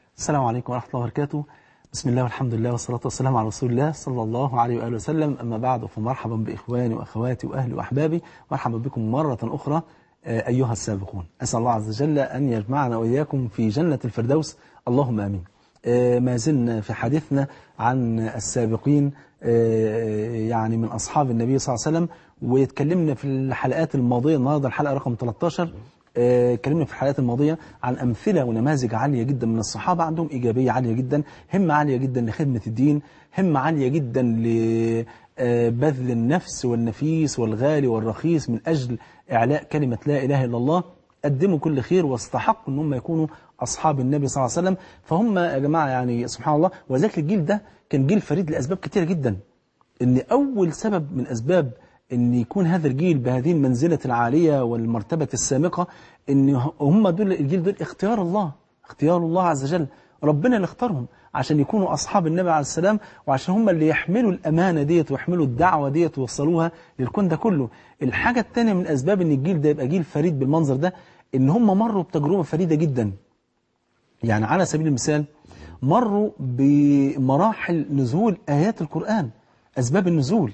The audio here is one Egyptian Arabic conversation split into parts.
السلام عليكم ورحمة الله وبركاته بسم الله والحمد لله والصلاة والسلام على رسول الله صلى الله عليه وآله وسلم أما بعد فمرحبا بإخواني وأخواتي وأهلي وأحبابي مرحبا بكم مرة أخرى أيها السابقون أسأل الله عز وجل أن يجمعنا وإياكم في جنة الفردوس اللهم آمين ما زلنا في حديثنا عن السابقين يعني من أصحاب النبي صلى الله عليه وسلم واتكلمنا في الحلقات الماضية النهاردة الحلقة رقم 13 اتكلمنا في الحلقات الماضية عن أمثلة ونماذج عالية جدا من الصحابة عندهم إيجابية عالية جدا همة عالية جدا لخدمة الدين همة عالية جدا لبذل النفس والنفيس والغالي والرخيص من أجل إعلاء كلمة لا إله إلا الله قدموا كل خير واستحقوا ان هم يكونوا أصحاب النبي صلى الله عليه وسلم فهم يا جماعة يعني سبحان الله وذلك الجيل ده كان جيل فريد لأسباب كتيرة جدا ان أول سبب من أسباب ان يكون هذا الجيل بهذه المنزلة العالية والمرتبة السامقة ان هم دول الجيل دول اختيار الله اختيار الله عز وجل ربنا اللي اختارهم عشان يكونوا أصحاب النبي عليه السلام وعشان هم اللي يحملوا الأمانة ديت ويحملوا الدعوة ديت ويوصلوها للكون ده كله الحاجة الثانية من أسباب ان الجيل ده يبقى جيل فريد بالمنظر ده ان هم مروا بتجربة فريدة جدا يعني على سبيل المثال مروا بمراحل نزول آيات القرآن أسباب النزول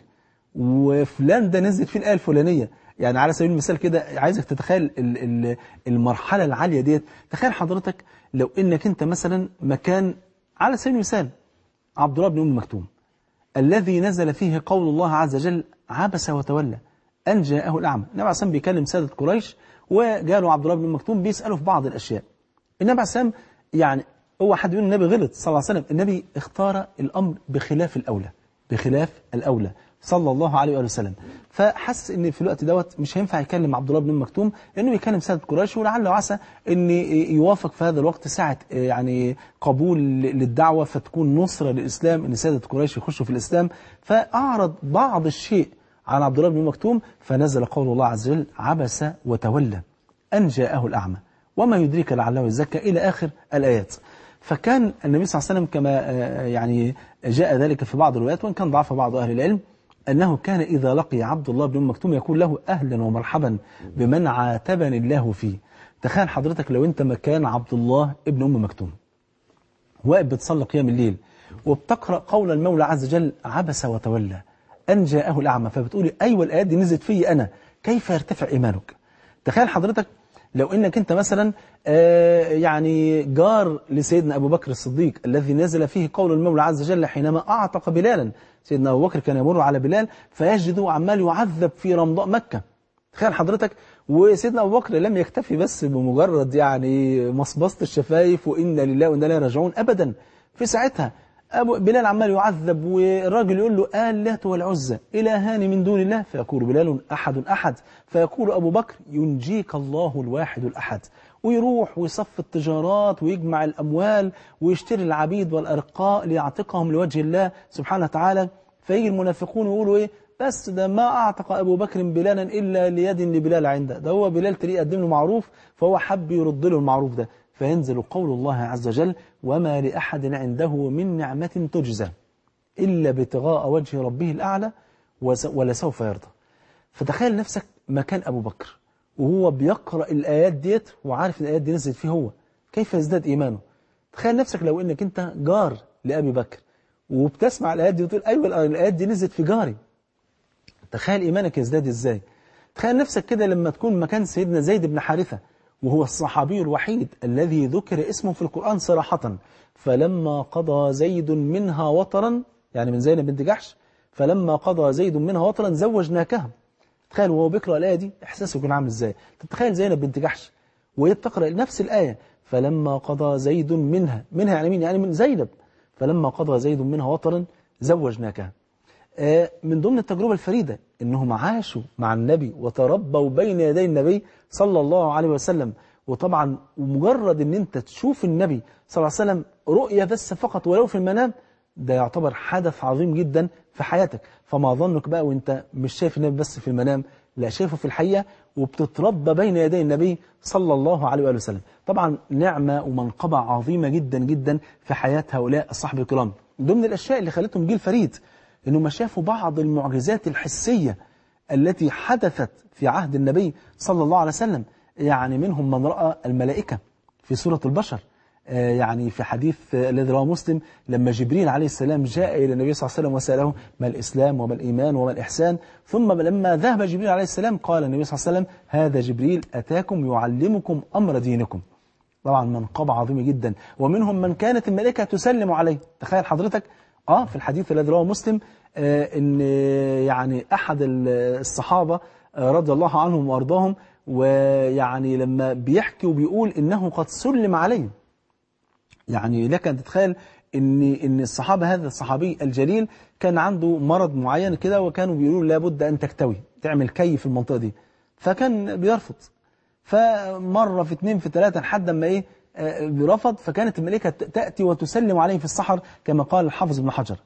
وفلان ده نزلت فيه الآية الفلانية يعني على سبيل المثال كده عايزك تتخيل المرحلة العالية ديت تخيل حضرتك لو انك انت مثلا مكان على سبيل المثال عبد الله بن أم مكتوم الذي نزل فيه قول الله عز وجل عبس وتولى أن جاءه الأعمى النبي عليه الصلاة بيكلم سادة قريش وجاله عبد الله بن مكتوم بيسأله في بعض الأشياء النبي عليه الصلاة يعني هو حد يقول النبي غلط صلى الله عليه وسلم النبي اختار الأمر بخلاف الأولى بخلاف الأولى صلى الله عليه وآله وسلم فحس ان في الوقت دوت مش هينفع يكلم عبد الله بن مكتوم لانه يكلم سادة قريش ولعل وعسى ان يوافق في هذا الوقت ساعة يعني قبول للدعوة فتكون نصرة للإسلام ان سادة قريش يخشوا في الإسلام فأعرض بعض الشيء عن عبد الله بن مكتوم فنزل قول الله عز وجل عبس وتولى أن جاءه الأعمى وما يدريك لعله يزكى إلى آخر الآيات فكان النبي صلى الله عليه وسلم كما يعني جاء ذلك في بعض الروايات وإن كان ضعف بعض أهل العلم أنه كان إذا لقي عبد الله بن مكتوم يقول له أهلا ومرحبا بمن عاتبني الله فيه تخيل حضرتك لو أنت مكان عبد الله ابن أم مكتوم واقف بتصلي قيام الليل وبتقرأ قول المولى عز وجل عبس وتولى أن جاءه الأعمى فبتقولي أيوة الآيات دي نزلت في أنا كيف يرتفع إيمانك تخيل حضرتك لو انك انت مثلا يعني جار لسيدنا ابو بكر الصديق الذي نزل فيه قول المولى عز وجل حينما اعتق بلالا سيدنا ابو بكر كان يمر على بلال فيجده عمال يعذب في رمضاء مكة تخيل حضرتك وسيدنا ابو بكر لم يكتفي بس بمجرد يعني مصبصة الشفايف وإنا لله وإنا إليه راجعون أبدا في ساعتها أبو بلال عمال يعذب والراجل يقول له آلات والعزة إلهان من دون الله فيقول بلال أحد أحد فيقول أبو بكر ينجيك الله الواحد الأحد ويروح ويصف التجارات ويجمع الأموال ويشتري العبيد والأرقاء ليعتقهم لوجه الله سبحانه وتعالى فيجي المنافقون ويقولوا إيه بس ده ما أعتق أبو بكر بلالا إلا ليد لبلال عنده ده هو بلال تريد يقدم له معروف فهو حب يرد له المعروف ده فينزل قول الله عز وجل وما لأحد عنده من نعمة تجزى إلا ابتغاء وجه ربه الأعلى ولسوف يرضى فتخيل نفسك مكان أبو بكر وهو بيقرأ الآيات ديت وعارف الآيات دي نزلت فيه هو كيف يزداد إيمانه تخيل نفسك لو إنك أنت جار لأبي بكر وبتسمع الآيات دي وتقول أيوة الآيات دي نزلت في جاري تخيل إيمانك يزداد إزاي تخيل نفسك كده لما تكون مكان سيدنا زيد بن حارثة وهو الصحابي الوحيد الذي ذكر اسمه في القرآن صراحة فلما قضى زيد منها وطرا يعني من زينب بنت جحش فلما قضى زيد منها وطرا زوجناكها تخيل وهو بيقرأ الآية دي إحساسه يكون عامل إزاي تتخيل زينب بنت جحش وهي بتقرأ نفس الآية فلما قضى زيد منها منها يعني مين يعني من زينب فلما قضى زيد منها وطرا زوجناكها من ضمن التجربة الفريدة إنهم عاشوا مع النبي وتربوا بين يدي النبي صلى الله عليه وسلم وطبعا ومجرد ان انت تشوف النبي صلى الله عليه وسلم رؤية بس فقط ولو في المنام ده يعتبر حدث عظيم جدا في حياتك فما ظنك بقى وانت مش شايف النبي بس في المنام لا شايفه في الحقيقة وبتتربى بين يدي النبي صلى الله عليه وآله وسلم طبعا نعمة ومنقبة عظيمة جدا جدا في حياة هؤلاء الصحابة الكرام ضمن الأشياء اللي خلتهم جيل فريد إنهم شافوا بعض المعجزات الحسية التي حدثت في عهد النبي صلى الله عليه وسلم يعني منهم من رأى الملائكة في سورة البشر يعني في حديث الذي رواه مسلم لما جبريل عليه السلام جاء إلى النبي صلى الله عليه وسلم وسأله ما الإسلام وما الإيمان وما الإحسان ثم لما ذهب جبريل عليه السلام قال النبي صلى الله عليه وسلم هذا جبريل أتاكم يعلمكم أمر دينكم طبعا منقبة عظيمة جدا ومنهم من كانت الملائكة تسلم عليه تخيل حضرتك آه في الحديث الذي رواه مسلم آه إن يعني أحد الصحابة آه رضي الله عنهم وأرضاهم ويعني لما بيحكي وبيقول إنه قد سلم عليه يعني لك أن تتخيل إن إن الصحابة هذا الصحابي الجليل كان عنده مرض معين كده وكانوا بيقولوا لابد أن تكتوي تعمل كي في المنطقة دي فكان بيرفض فمرة في اثنين في ثلاثة لحد ما إيه رفض فكانت الملائكة تأتي وتسلم عليه في السحر كما قال الحافظ ابن حجر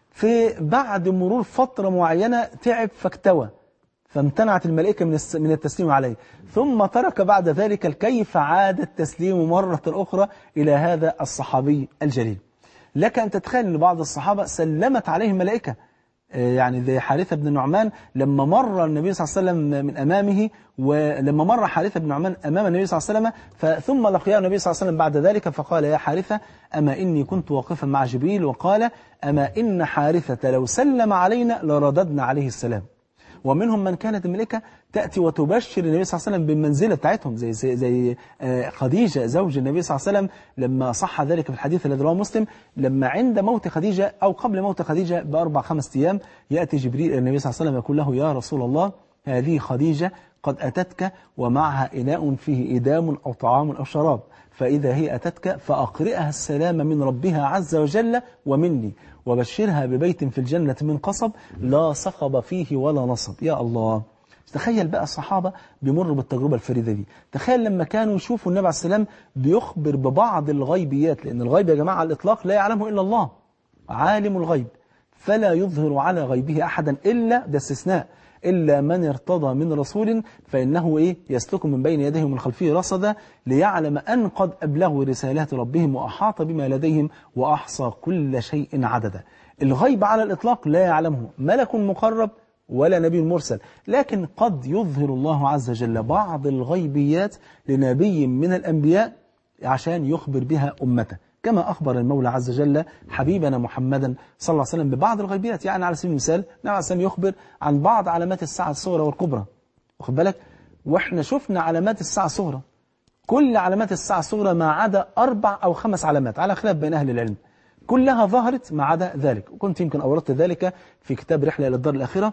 في بعد مرور فترة معينة تعب فاكتوى فامتنعت الملائكة من من التسليم عليه ثم ترك بعد ذلك الكي فعاد التسليم مرة أخرى إلى هذا الصحابي الجليل لك أن تتخيل أن بعض الصحابة سلمت عليه الملائكة يعني زي حارثة بن النعمان لما مر النبي صلى الله عليه وسلم من أمامه ولما مر حارثة بن النعمان أمام النبي صلى الله عليه وسلم ثم لقياه النبي صلى الله عليه وسلم بعد ذلك فقال يا حارثة أما إني كنت واقفا مع جبريل وقال أما إن حارثة لو سلم علينا لرددنا عليه السلام ومنهم من كانت الملكة تأتي وتبشر النبي صلى الله عليه وسلم بالمنزلة بتاعتهم زي, زي, زي خديجة زوج النبي صلى الله عليه وسلم لما صح ذلك في الحديث الذي رواه مسلم لما عند موت خديجة أو قبل موت خديجة بأربع خمس أيام يأتي جبريل إلى النبي صلى الله عليه وسلم يقول له يا رسول الله هذه خديجة قد أتتك ومعها إناء فيه إدام أو طعام أو شراب فإذا هي أتتك فأقرئها السلام من ربها عز وجل ومني وبشرها ببيت في الجنة من قصب لا صخب فيه ولا نصب يا الله تخيل بقى الصحابة بيمروا بالتجربة الفريدة دي تخيل لما كانوا يشوفوا النبي عليه السلام بيخبر ببعض الغيبيات لأن الغيب يا جماعة على الإطلاق لا يعلمه إلا الله عالم الغيب فلا يظهر على غيبه أحدا إلا ده استثناء إلا من ارتضى من رسول فإنه إيه يسلك من بين يديه ومن خلفه رصدا ليعلم أن قد أبلغوا رسالات ربهم وأحاط بما لديهم وأحصى كل شيء عددا الغيب على الإطلاق لا يعلمه ملك مقرب ولا نبي مرسل لكن قد يظهر الله عز وجل بعض الغيبيات لنبي من الأنبياء عشان يخبر بها أمته كما أخبر المولى عز وجل حبيبنا محمدا صلى الله عليه وسلم ببعض الغيبيات يعني على سبيل المثال النبي عليه السلام يخبر عن بعض علامات الساعة الصغرى والكبرى واخد بالك واحنا شفنا علامات الساعة الصغرى كل علامات الساعة الصغرى ما عدا أربع أو خمس علامات على خلاف بين أهل العلم كلها ظهرت ما عدا ذلك وكنت يمكن أوردت ذلك في كتاب رحلة إلى الدار الآخرة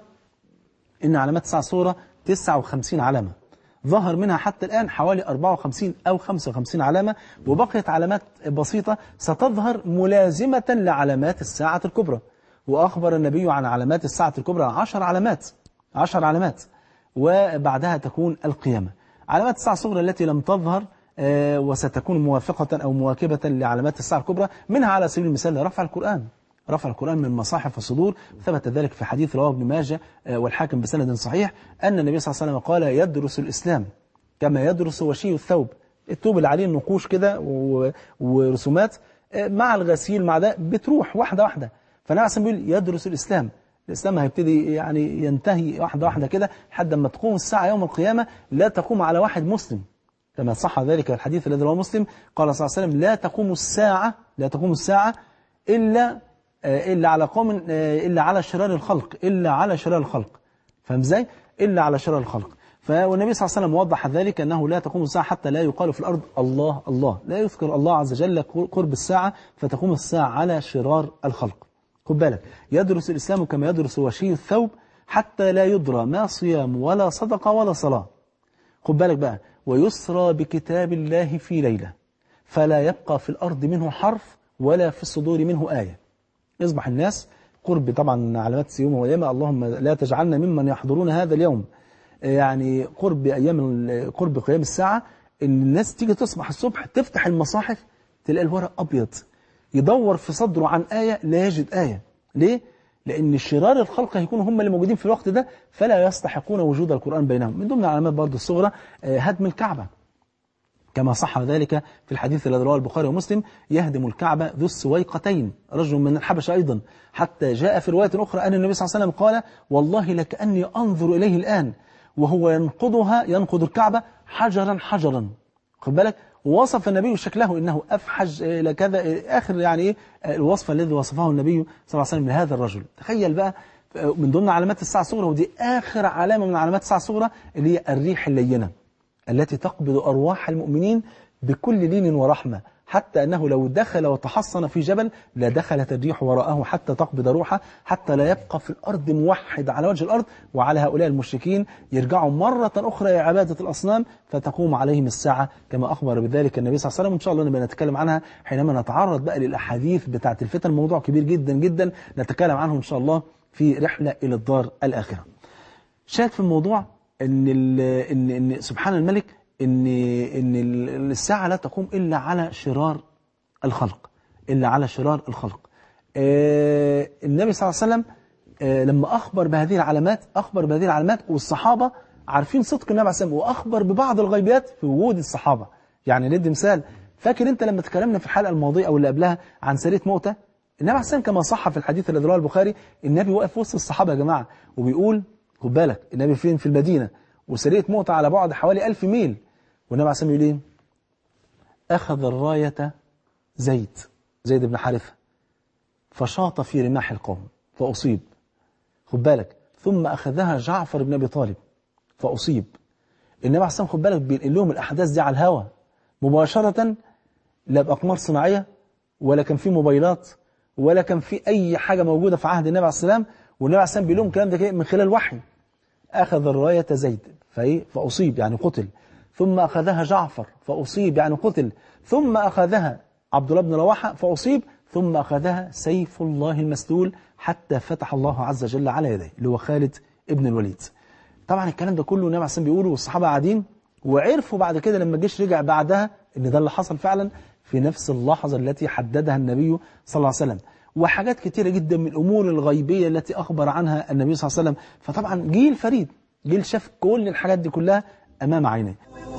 إن علامات الساعة الصغرى 59 علامة ظهر منها حتى الآن حوالي 54 أو 55 علامة وبقيت علامات بسيطة ستظهر ملازمة لعلامات الساعة الكبرى وأخبر النبي عن علامات الساعة الكبرى 10 علامات 10 علامات وبعدها تكون القيامة علامات الساعة الصغرى التي لم تظهر وستكون موافقة أو مواكبة لعلامات الساعة الكبرى منها على سبيل المثال رفع القرآن رفع القرآن من مصاحف الصدور ثبت ذلك في حديث رواه ابن ماجه والحاكم بسند صحيح أن النبي صلى الله عليه وسلم قال يدرس الإسلام كما يدرس وشي الثوب الثوب اللي عليه نقوش كده ورسومات مع الغسيل مع ده بتروح واحدة واحدة فالنبي صلى بيقول يدرس الإسلام الإسلام هيبتدي يعني ينتهي واحدة واحدة كده لحد ما تقوم الساعة يوم القيامة لا تقوم على واحد مسلم كما صح ذلك الحديث الذي رواه مسلم قال صلى الله عليه وسلم لا تقوم الساعة لا تقوم الساعة إلا إلا على قوم إلا على شرار الخلق إلا على شرار الخلق فاهم ازاي؟ إلا على شرار الخلق فالنبي صلى الله عليه وسلم وضح ذلك أنه لا تقوم الساعة حتى لا يقال في الأرض الله الله لا يذكر الله عز وجل قرب الساعة فتقوم الساعة على شرار الخلق خد بالك يدرس الإسلام كما يدرس وشي الثوب حتى لا يدرى ما صيام ولا صدقة ولا صلاة خد بالك بقى ويسرى بكتاب الله في ليلة فلا يبقى في الأرض منه حرف ولا في الصدور منه آية يصبح الناس قرب طبعا علامات اليوم والقيامة اللهم لا تجعلنا ممن يحضرون هذا اليوم يعني قرب أيام قرب قيام الساعة إن الناس تيجي تصبح الصبح تفتح المصاحف تلاقي الورق أبيض يدور في صدره عن آية لا يجد آية ليه؟ لأن شرار الخلق هيكونوا هم اللي موجودين في الوقت ده فلا يستحقون وجود القرآن بينهم من ضمن العلامات برضه الصغرى هدم الكعبة كما صح ذلك في الحديث الذي رواه البخاري ومسلم يهدم الكعبة ذو السويقتين رجل من الحبشة أيضا حتى جاء في رواية أخرى أن النبي صلى الله عليه وسلم قال والله لكأني أنظر إليه الآن وهو ينقضها ينقض الكعبة حجرا حجرا خد بالك ووصف النبي شكله إنه أفحج إلى كذا آخر يعني إيه الوصف الذي وصفه النبي صلى الله عليه وسلم لهذا الرجل تخيل بقى من ضمن علامات الساعة الصغرى ودي آخر علامة من علامات الساعة الصغرى اللي هي الريح اللينة التي تقبض أرواح المؤمنين بكل لين ورحمة حتى أنه لو دخل وتحصن في جبل لدخلت الريح وراءه حتى تقبض روحه حتى لا يبقى في الأرض موحد على وجه الأرض وعلى هؤلاء المشركين يرجعوا مرة أخرى إلى عبادة الأصنام فتقوم عليهم الساعة كما أخبر بذلك النبي صلى الله عليه وسلم إن شاء الله نبقى نتكلم عنها حينما نتعرض بقى للأحاديث بتاعة الفتن موضوع كبير جدا جدا نتكلم عنه إن شاء الله في رحلة إلى الدار الآخرة شاهد في الموضوع إن, إن, إن سبحان الملك إن, إن الساعة لا تقوم إلا على شرار الخلق إلا على شرار الخلق آه النبي صلى الله عليه وسلم آه لما أخبر بهذه العلامات أخبر بهذه العلامات والصحابة عارفين صدق النبي عليه السلام وأخبر ببعض الغيبيات في وجود الصحابة يعني ندي مثال فاكر أنت لما تكلمنا في الحلقة الماضية أو اللي قبلها عن سرية موتى النبي عليه السلام كما صح في الحديث الذي رواه البخاري النبي واقف وسط الصحابة يا جماعة وبيقول خد بالك النبي فين في المدينة وسرية موتى على بعد حوالي ألف ميل والنبي عليه السلام يقول ايه أخذ الراية زيد زيد بن حارثة فشاط في رماح القوم فأصيب خد بالك ثم أخذها جعفر بن أبي طالب فأصيب النبي عليه السلام خد بالك بينقل لهم الأحداث دي على الهوا مباشرة لا بأقمار صناعية ولا كان في موبايلات ولا كان في أي حاجة موجودة في عهد النبي عليه السلام والنبي عليه السلام بيقول لهم الكلام ده من خلال وحي أخذ الراية زيد فإيه فأصيب يعني قتل ثم أخذها جعفر فأصيب يعني قتل ثم أخذها عبد الله بن رواحة فأصيب ثم أخذها سيف الله المسلول حتى فتح الله عز وجل على يديه اللي هو خالد ابن الوليد طبعا الكلام ده كله النبي عليه السلام بيقوله والصحابة قاعدين وعرفوا بعد كده لما الجيش رجع بعدها ان ده اللي حصل فعلا في نفس اللحظة التي حددها النبي صلى الله عليه وسلم وحاجات كتيرة جدا من الأمور الغيبية التي أخبر عنها النبي صلى الله عليه وسلم فطبعا جيل فريد جيل شاف كل الحاجات دي كلها أمام عينيه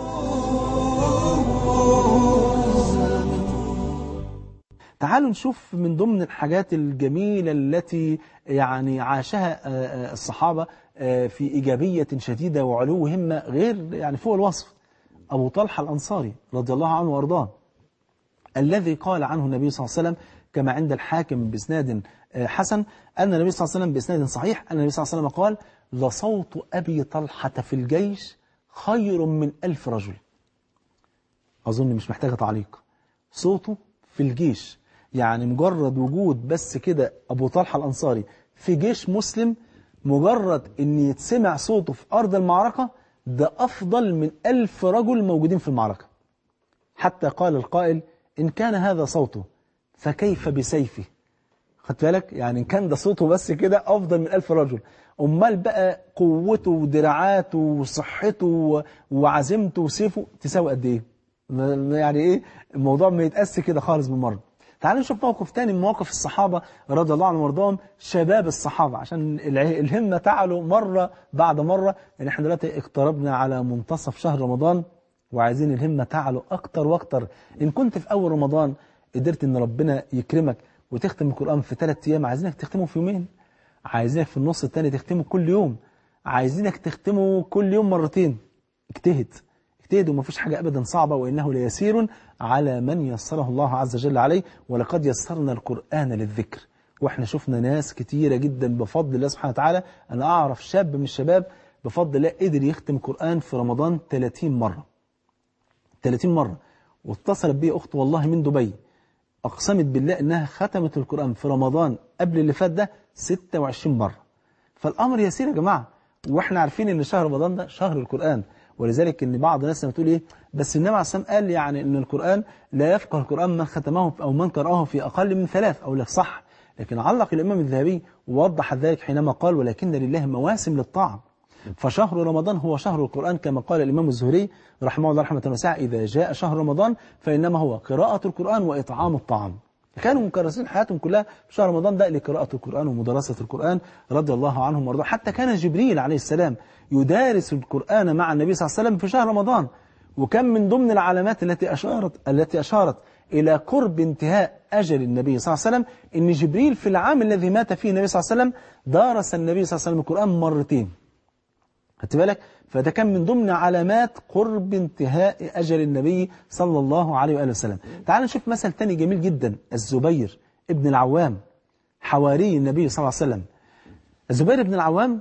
تعالوا نشوف من ضمن الحاجات الجميلة التي يعني عاشها الصحابة في إيجابية شديدة وعلو همة غير يعني فوق الوصف أبو طلحة الأنصاري رضي الله عنه وأرضاه الذي قال عنه النبي صلى الله عليه وسلم كما عند الحاكم بإسناد حسن أن النبي صلى الله عليه وسلم بإسناد صحيح أن النبي صلى الله عليه وسلم قال لصوت أبي طلحة في الجيش خير من ألف رجل أظن مش محتاجة تعليق صوته في الجيش يعني مجرد وجود بس كده أبو طلحة الأنصاري في جيش مسلم مجرد أن يتسمع صوته في أرض المعركة ده أفضل من ألف رجل موجودين في المعركة حتى قال القائل إن كان هذا صوته فكيف بسيفه خدت بالك يعني إن كان ده صوته بس كده أفضل من ألف رجل أمال بقى قوته ودراعاته وصحته وعزيمته وسيفه تساوي قد إيه يعني إيه الموضوع ما يتقاس كده خالص بالمرة تعالوا نشوف موقف تاني من مواقف الصحابة رضي الله عنهم وارضاهم شباب الصحابة عشان الهمة تعلو مرة بعد مرة يعني احنا دلوقتي اقتربنا على منتصف شهر رمضان وعايزين الهمة تعلو أكتر وأكتر إن كنت في أول رمضان قدرت إن ربنا يكرمك وتختم القرآن في ثلاث أيام عايزينك تختمه في يومين عايزينك في النص الثاني تختمه كل يوم عايزينك تختمه كل يوم مرتين اجتهد اجتهد وما فيش حاجة أبدا صعبة وإنه ليسير على من يسره الله عز وجل عليه ولقد يسرنا القرآن للذكر واحنا شفنا ناس كتيرة جدا بفضل الله سبحانه وتعالى أنا أعرف شاب من الشباب بفضل الله قدر يختم القرآن في رمضان 30 مرة 30 مرة واتصلت بي أخت والله من دبي أقسمت بالله أنها ختمت القرآن في رمضان قبل اللي فات ده 26 مرة فالأمر يسير يا جماعة وإحنا عارفين أن شهر رمضان ده شهر القرآن ولذلك ان بعض الناس لما تقول ايه بس النبي عليه الصلاه قال يعني ان القرآن لا يفقه القرآن من ختمه او من قرأه في اقل من ثلاث او لك صح لكن علق الامام الذهبي ووضح ذلك حينما قال ولكن لله مواسم للطاعه فشهر رمضان هو شهر القرآن كما قال الإمام الزهري رحمه الله رحمة واسعة إذا جاء شهر رمضان فإنما هو قراءة القرآن وإطعام الطعام كانوا مكرسين حياتهم كلها في شهر رمضان ده لقراءة القرآن ومدرسة القرآن رضي الله عنهم وارضاهم حتى كان جبريل عليه السلام يدارس القرآن مع النبي صلى الله عليه وسلم في شهر رمضان وكان من ضمن العلامات التي أشارت التي أشارت إلى قرب انتهاء أجل النبي صلى الله عليه وسلم إن جبريل في العام الذي مات فيه النبي صلى الله عليه وسلم دارس النبي صلى الله عليه وسلم القرآن مرتين خدت بالك فده كان من ضمن علامات قرب انتهاء أجل النبي صلى الله عليه وآله وسلم تعال نشوف مثل تاني جميل جدا الزبير ابن العوام حواري النبي صلى الله عليه وسلم الزبير بن العوام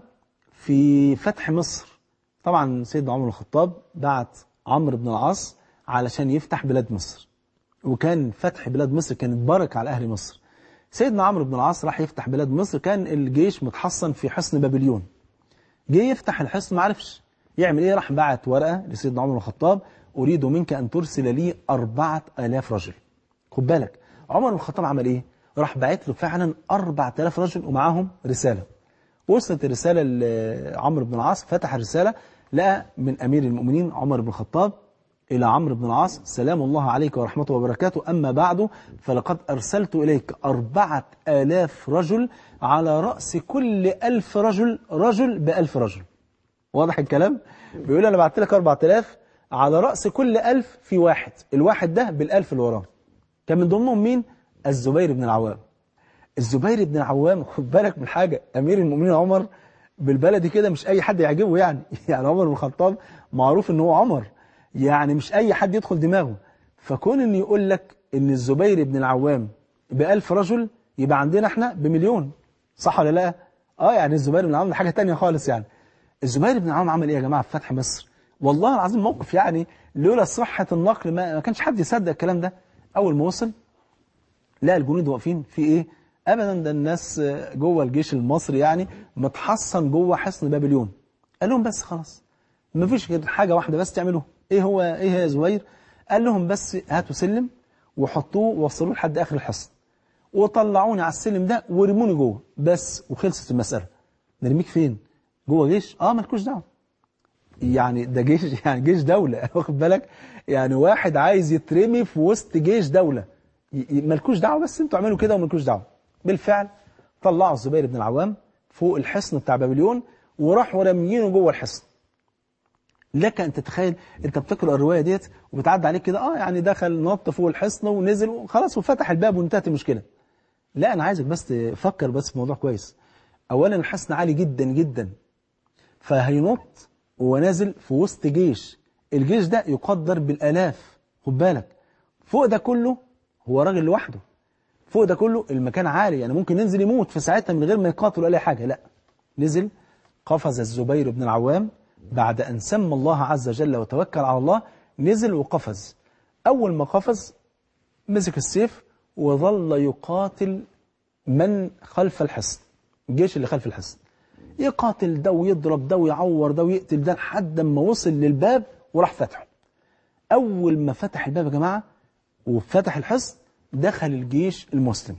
في فتح مصر طبعا سيدنا عمر الخطاب بعت عمرو بن العاص علشان يفتح بلاد مصر وكان فتح بلاد مصر كانت بركة على أهل مصر سيدنا عمرو بن العاص راح يفتح بلاد مصر كان الجيش متحصن في حصن بابليون جه يفتح الحصن ما عرفش يعمل ايه راح بعت ورقة لسيدنا عمر الخطاب أريد منك أن ترسل لي أربعة آلاف رجل خد بالك عمر بن الخطاب عمل ايه راح بعت له فعلا أربعة آلاف رجل ومعاهم رسالة وصلت الرسالة لعمرو بن العاص فتح الرسالة لقى من أمير المؤمنين عمر بن الخطاب إلى عمرو بن العاص سلام الله عليك ورحمته وبركاته أما بعد فلقد أرسلت إليك أربعة آلاف رجل على رأس كل ألف رجل رجل بألف رجل واضح الكلام؟ بيقول أنا بعت لك أربعة آلاف على رأس كل ألف في واحد الواحد ده بالألف اللي وراه كان من ضمنهم مين؟ الزبير بن العوام الزبير بن العوام خد بالك من حاجة أمير المؤمنين عمر بالبلدي كده مش أي حد يعجبه يعني يعني عمر بن الخطاب معروف إن هو عمر يعني مش أي حد يدخل دماغه فكون إن يقول لك إن الزبير بن العوام بألف رجل يبقى عندنا إحنا بمليون صح ولا لا؟ آه يعني الزبير بن العوام ده حاجة تانية خالص يعني الزبير بن العوام عمل إيه يا جماعة في فتح مصر؟ والله العظيم موقف يعني لولا صحة النقل ما, ما كانش حد يصدق الكلام ده أول ما وصل لقى الجنود واقفين في إيه؟ ابدا ده الناس جوه الجيش المصري يعني متحصن جوه حصن بابليون قال لهم بس خلاص ما فيش غير حاجه واحده بس تعملوها ايه هو ايه يا زبير قال لهم بس هاتوا سلم وحطوه ووصلوه لحد اخر الحصن وطلعوني على السلم ده ورموني جوه بس وخلصت المساله نرميك فين جوه جيش اه مالكوش دعوه يعني ده جيش يعني جيش دوله واخد بالك يعني واحد عايز يترمي في وسط جيش دوله مالكوش دعوه بس انتوا اعملوا كده ومالكوش دعوه بالفعل طلعوا الزبير بن العوام فوق الحصن بتاع بابليون وراحوا راميينه جوه الحصن لك ان تتخيل انت بتقرا الروايه ديت وبتعدي عليك كده اه يعني دخل نط فوق الحصن ونزل وخلاص وفتح الباب وانتهت المشكله لا انا عايزك بس تفكر بس في موضوع كويس اولا الحصن عالي جدا جدا فهينط وهو نازل في وسط جيش الجيش ده يقدر بالالاف خد بالك فوق ده كله هو راجل لوحده فوق ده كله المكان عالي يعني ممكن ينزل يموت في ساعتها من غير ما يقاتل ولا حاجة لا نزل قفز الزبير بن العوام بعد أن سمى الله عز وجل وتوكل على الله نزل وقفز أول ما قفز مسك السيف وظل يقاتل من خلف الحصن الجيش اللي خلف الحصن يقاتل ده ويضرب ده ويعور ده ويقتل ده لحد ما وصل للباب وراح فتحه أول ما فتح الباب يا جماعة وفتح الحصن دخل الجيش المسلم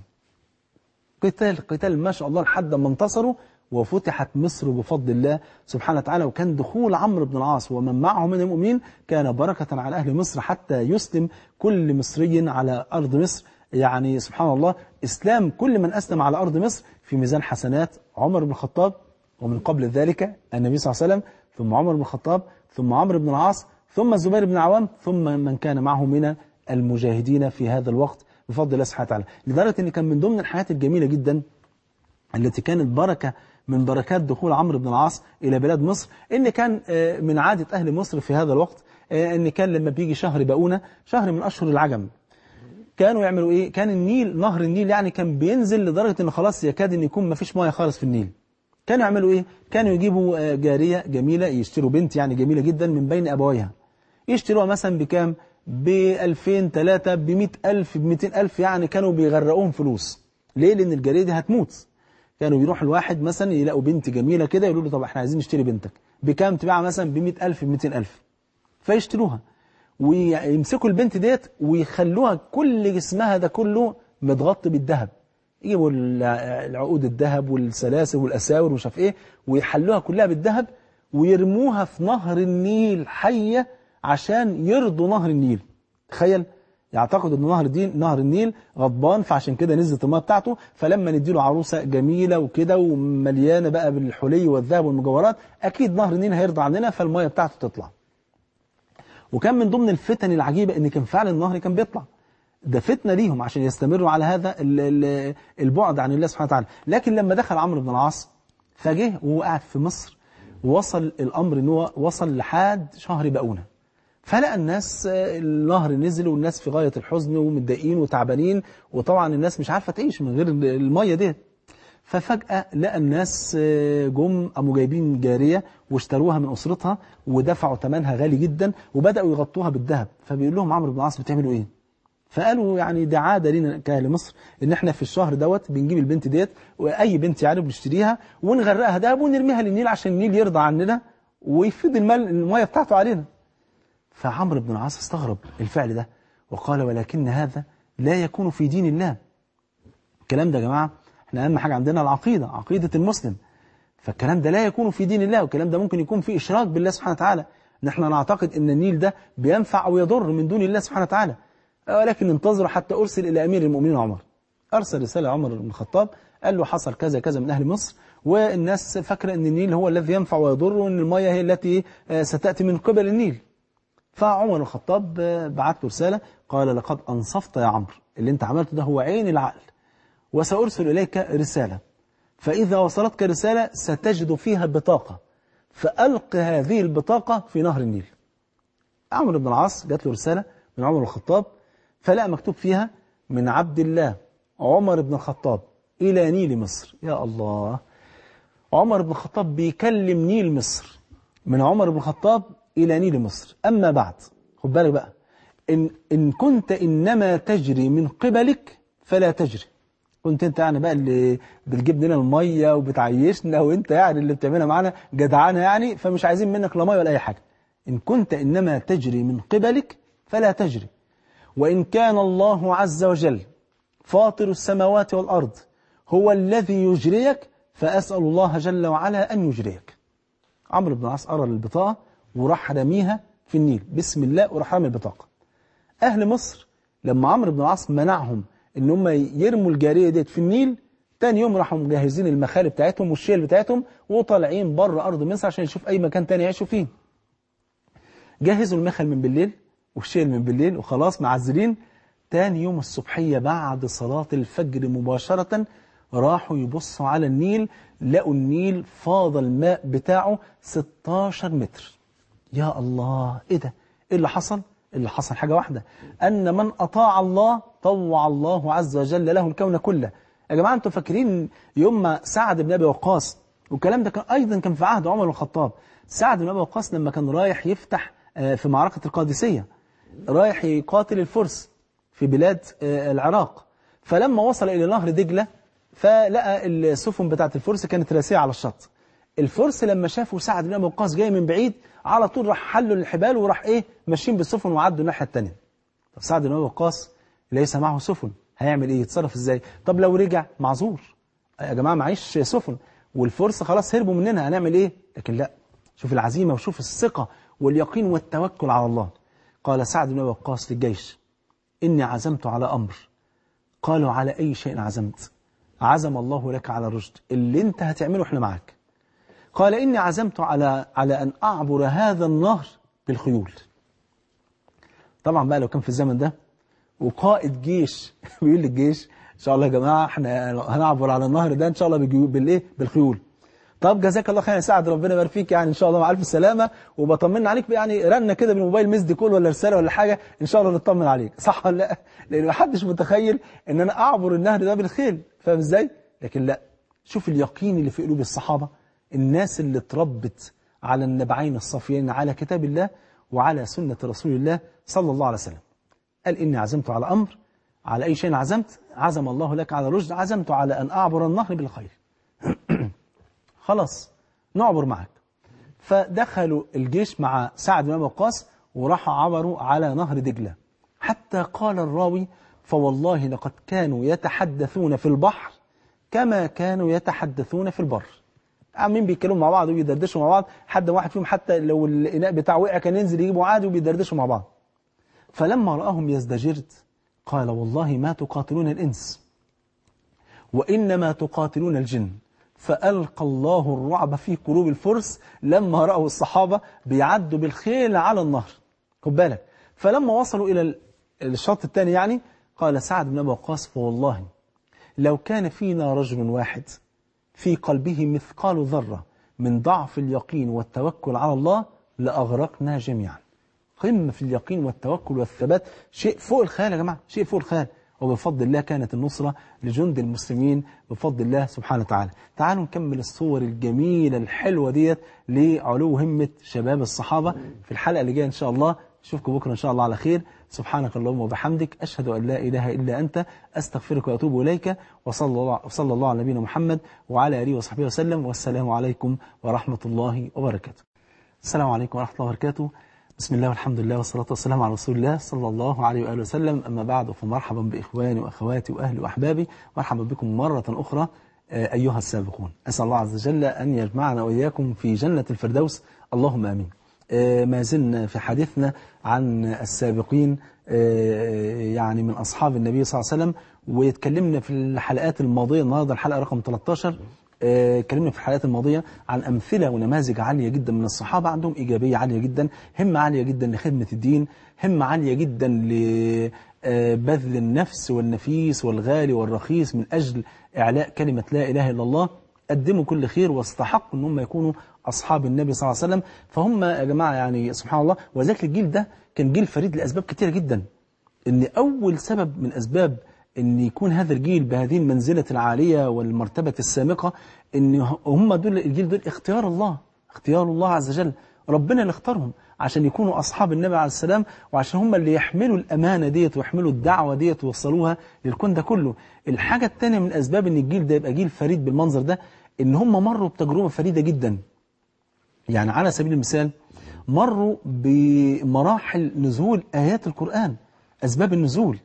قتال قتال ما شاء الله لحد ما انتصروا وفتحت مصر بفضل الله سبحانه وتعالى وكان دخول عمرو بن العاص ومن معه من المؤمنين كان بركة على أهل مصر حتى يسلم كل مصري على أرض مصر يعني سبحان الله إسلام كل من أسلم على أرض مصر في ميزان حسنات عمر بن الخطاب ومن قبل ذلك النبي صلى الله عليه وسلم ثم عمر بن الخطاب ثم عمرو بن العاص ثم الزبير بن العوام ثم من كان معه من المجاهدين في هذا الوقت بفضل الله سبحانه وتعالى لدرجة أن كان من ضمن الحياة الجميلة جدا التي كانت بركة من بركات دخول عمرو بن العاص إلى بلاد مصر إن كان من عادة أهل مصر في هذا الوقت إن كان لما بيجي شهر بقونة شهر من أشهر العجم كانوا يعملوا إيه كان النيل نهر النيل يعني كان بينزل لدرجة أن خلاص يكاد أن يكون ما فيش مياه خالص في النيل كانوا يعملوا إيه كانوا يجيبوا جارية جميلة يشتروا بنت يعني جميلة جدا من بين أبويها يشتروها مثلا بكام ب 2000 3 ب 100000 ب 200000 يعني كانوا بيغرقوهم فلوس ليه لان الجاريه دي هتموت كانوا بيروح الواحد مثلا يلاقوا بنت جميله كده يقولوا له طب احنا عايزين نشتري بنتك بكام تبيعها مثلا ب 100000 ب 200000 فيشتروها ويمسكوا البنت ديت ويخلوها كل جسمها ده كله متغطي بالذهب يجيبوا العقود الذهب والسلاسل والاساور ومش عارف ايه ويحلوها كلها بالذهب ويرموها في نهر النيل حيه عشان يرضوا نهر النيل تخيل يعتقد ان نهر الدين نهر النيل غضبان فعشان كده نزلت الميه بتاعته فلما نديله عروسه جميله وكده ومليانه بقى بالحلي والذهب والمجوهرات اكيد نهر النيل هيرضى عننا فالميه بتاعته تطلع وكان من ضمن الفتن العجيبه ان كان فعلا النهر كان بيطلع ده فتنه ليهم عشان يستمروا على هذا البعد عن الله سبحانه وتعالى لكن لما دخل عمرو بن العاص فجه وهو قاعد في مصر وصل الأمر ان هو وصل لحد شهر بقونة فلقى الناس آه، النهر نزل والناس في غاية الحزن ومتضايقين وتعبانين وطبعا الناس مش عارفة تعيش من غير المية دي ففجأة لقى الناس آه، جم قاموا جايبين جارية واشتروها من أسرتها ودفعوا ثمنها غالي جدا وبدأوا يغطوها بالذهب فبيقول لهم عمرو بن العاص بتعملوا ايه فقالوا يعني ده عاده لينا كاهل مصر ان احنا في الشهر دوت بنجيب البنت ديت واي بنت يعني بنشتريها ونغرقها دهب ونرميها للنيل عشان النيل يرضى عننا ويفيد المال الميه بتاعته علينا فعمرو بن العاص استغرب الفعل ده وقال ولكن هذا لا يكون في دين الله الكلام ده يا جماعه احنا اهم حاجه عندنا العقيده عقيده المسلم فالكلام ده لا يكون في دين الله والكلام ده ممكن يكون فيه اشراك بالله سبحانه وتعالى نحن نعتقد ان النيل ده بينفع او يضر من دون الله سبحانه وتعالى ولكن انتظروا حتى أرسل إلى أمير المؤمنين عمر أرسل رسالة عمر بن الخطاب قال له حصل كذا كذا من أهل مصر والناس فاكرة أن النيل هو الذي ينفع ويضر وأن المياه هي التي آه، ستأتي من قبل النيل فعمر بن الخطاب آه، بعت له رسالة قال لقد أنصفت يا عمرو اللي انت عملته ده هو عين العقل وسأرسل إليك رسالة فإذا وصلتك رسالة ستجد فيها بطاقة فألق هذه البطاقة في نهر النيل عمرو بن العاص جات له رسالة من عمر بن الخطاب فلقى مكتوب فيها من عبد الله عمر بن الخطاب إلى نيل مصر يا الله عمر بن الخطاب بيكلم نيل مصر من عمر بن الخطاب إلى نيل مصر أما بعد خد بالك بقى إن, إن كنت إنما تجري من قبلك فلا تجري كنت انت يعني بقى اللي بتجيب لنا الميه وبتعيشنا وانت يعني اللي بتعملها معانا جدعانه يعني فمش عايزين منك لا ميه ولا اي حاجه ان كنت انما تجري من قبلك فلا تجري وإن كان الله عز وجل فاطر السماوات والأرض هو الذي يجريك فأسأل الله جل وعلا أن يجريك عمرو بن العاص قرأ البطاقة وراح رميها في النيل بسم الله وراح رمي البطاقة أهل مصر لما عمرو بن العاص منعهم إن هم يرموا الجارية ديت في النيل تاني يوم راحوا مجهزين المخالب بتاعتهم والشيل بتاعتهم وطالعين بره أرض مصر عشان يشوف أي مكان تاني يعيشوا فيه جهزوا المخل من بالليل والشيل من بالليل وخلاص معزلين تاني يوم الصبحية بعد صلاة الفجر مباشرة راحوا يبصوا على النيل لقوا النيل فاض الماء بتاعه 16 متر يا الله ايه ده ايه اللي حصل اللي حصل حاجة واحدة أن من أطاع الله طوع الله عز وجل له الكون كله يا جماعة أنتم فاكرين يوم ما سعد بن أبي وقاص والكلام ده كان أيضا كان في عهد عمر بن الخطاب سعد بن أبي وقاص لما كان رايح يفتح آه، في معركة القادسية رايح يقاتل الفرس في بلاد آه، العراق فلما وصل إلى نهر دجلة فلقى السفن بتاعت الفرس كانت راسية على الشط الفرس لما شافوا سعد بن أبي وقاص جاي من بعيد على طول راح حلوا الحبال وراح إيه ماشيين بالسفن وعدوا الناحية الثانيه طب سعد بن أبي وقاص ليس معه سفن هيعمل إيه يتصرف إزاي طب لو رجع معذور يا جماعة معيش سفن والفرس خلاص هربوا مننا هنعمل إيه لكن لا شوف العزيمة وشوف الثقة واليقين والتوكل على الله قال سعد بن وقاص للجيش إني عزمت على أمر قالوا على أي شيء عزمت عزم الله لك على الرشد اللي انت هتعمله احنا معاك قال إني عزمت على على أن أعبر هذا النهر بالخيول طبعا بقى لو كان في الزمن ده وقائد جيش بيقول للجيش إن شاء الله يا جماعة احنا هنعبر على النهر ده إن شاء الله بالإيه بالخيول طب جزاك الله خير يا سعد ربنا يبارك فيك يعني ان شاء الله مع الف سلامه وبطمن عليك يعني رنه كده بالموبايل مسد كول ولا رساله ولا حاجه ان شاء الله نطمن عليك صح ولا لا لان ما حدش متخيل ان انا اعبر النهر ده بالخيل فاهم ازاي لكن لا شوف اليقين اللي في قلوب الصحابه الناس اللي اتربت على النبعين الصافيين على كتاب الله وعلى سنه رسول الله صلى الله عليه وسلم قال اني عزمت على امر على اي شيء عزمت عزم الله لك على رشد عزمت على ان اعبر النهر بالخيل خلاص نعبر معك فدخلوا الجيش مع سعد بن أبي وقاص وراحوا عبروا على نهر دجلة حتى قال الراوي فوالله لقد كانوا يتحدثون في البحر كما كانوا يتحدثون في البر عاملين بيتكلموا مع بعض وبيدردشوا مع بعض حد واحد فيهم حتى لو الإناء بتاعه وقع كان ينزل يجيبه عادي وبيدردشوا مع بعض فلما رآهم يزدجرت قال والله ما تقاتلون الإنس وإنما تقاتلون الجن فألقى الله الرعب في قلوب الفرس لما رأوا الصحابة بيعدوا بالخيل على النهر خد بالك فلما وصلوا إلى الشط الثاني يعني قال سعد بن أبي وقاص فوالله لو كان فينا رجل واحد في قلبه مثقال ذرة من ضعف اليقين والتوكل على الله لأغرقنا جميعا قمة في اليقين والتوكل والثبات شيء فوق الخيال يا جماعة شيء فوق الخيال وبفضل الله كانت النصرة لجند المسلمين بفضل الله سبحانه وتعالى تعالوا نكمل الصور الجميلة الحلوة ديت لعلو همة شباب الصحابة في الحلقة اللي جاية إن شاء الله نشوفكم بكرة إن شاء الله على خير سبحانك اللهم وبحمدك أشهد أن لا إله إلا أنت أستغفرك وأتوب إليك وصلى الله, وصلى الله على نبينا محمد وعلى آله وصحبه وسلم والسلام عليكم ورحمة الله وبركاته السلام عليكم ورحمة الله وبركاته بسم الله والحمد لله والصلاة والسلام على رسول الله صلى الله عليه وآله وسلم أما بعد فمرحبا بإخواني وأخواتي وأهلي وأحبابي مرحبا بكم مرة أخرى أيها السابقون أسأل الله عز وجل أن يجمعنا وإياكم في جنة الفردوس اللهم آمين ما زلنا في حديثنا عن السابقين يعني من أصحاب النبي صلى الله عليه وسلم واتكلمنا في الحلقات الماضية النهاردة الحلقة رقم 13 اتكلمنا في الحلقات الماضية عن أمثلة ونماذج عالية جدا من الصحابة عندهم إيجابية عالية جدا همة عالية جدا لخدمة الدين همة عالية جدا لبذل النفس والنفيس والغالي والرخيص من أجل إعلاء كلمة لا إله إلا الله قدموا كل خير واستحقوا أن هم يكونوا أصحاب النبي صلى الله عليه وسلم فهم يا جماعة يعني سبحان الله وذلك الجيل ده كان جيل فريد لأسباب كثيرة جدا إن أول سبب من أسباب ان يكون هذا الجيل بهذه المنزلة العالية والمرتبة السامقة ان هم دول الجيل دول اختيار الله اختيار الله عز وجل ربنا اللي اختارهم عشان يكونوا أصحاب النبي عليه السلام وعشان هم اللي يحملوا الأمانة ديت ويحملوا الدعوة ديت ويوصلوها للكون ده كله الحاجة الثانية من أسباب ان الجيل ده يبقى جيل فريد بالمنظر ده ان هم مروا بتجربة فريدة جدا يعني على سبيل المثال مروا بمراحل نزول آيات القرآن أسباب النزول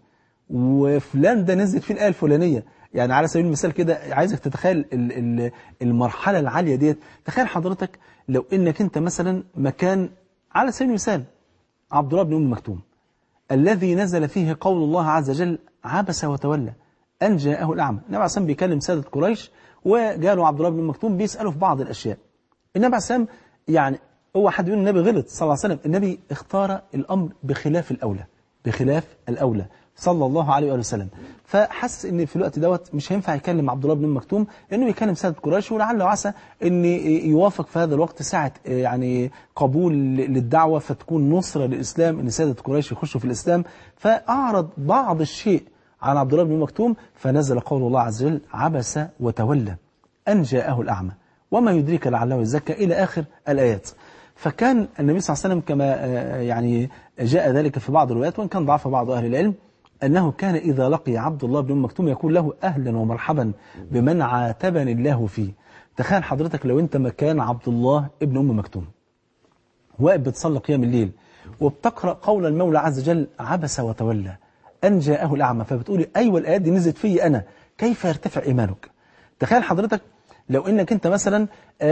وفلان ده نزلت فيه الآية الفلانية يعني على سبيل المثال كده عايزك تتخيل المرحلة العالية ديت تخيل حضرتك لو انك انت مثلا مكان على سبيل المثال عبد الله بن أم مكتوم الذي نزل فيه قول الله عز وجل عبس وتولى أن جاءه الأعمى النبي عليه الصلاة بيكلم سادة قريش وجاله عبد الله بن أم مكتوم بيسأله في بعض الأشياء النبي عليه الصلاة يعني هو حد يقول النبي غلط صلى الله عليه وسلم النبي اختار الأمر بخلاف الأولى بخلاف الأولى صلى الله عليه وآله وسلم فحس ان في الوقت دوت مش هينفع يكلم عبد الله بن مكتوم انه يكلم سادة قريش ولعل وعسى ان يوافق في هذا الوقت ساعة يعني قبول للدعوة فتكون نصرة للإسلام ان سادة قريش يخشوا في الإسلام فأعرض بعض الشيء عن عبد الله بن مكتوم فنزل قول الله عز وجل عبس وتولى أن جاءه الأعمى وما يدريك لعله يزكى إلى آخر الآيات فكان النبي صلى الله عليه وسلم كما يعني جاء ذلك في بعض الروايات وإن كان ضعف بعض أهل العلم أنه كان إذا لقي عبد الله بن مكتوم يقول له أهلا ومرحبا بمن عاتبني الله فيه تخيل حضرتك لو أنت مكان عبد الله ابن أم مكتوم واقف بتصلي قيام الليل وبتقرأ قول المولى عز وجل عبس وتولى أن جاءه الأعمى فبتقولي أيوة الآيات دي نزلت في أنا كيف يرتفع إيمانك تخيل حضرتك لو انك انت مثلا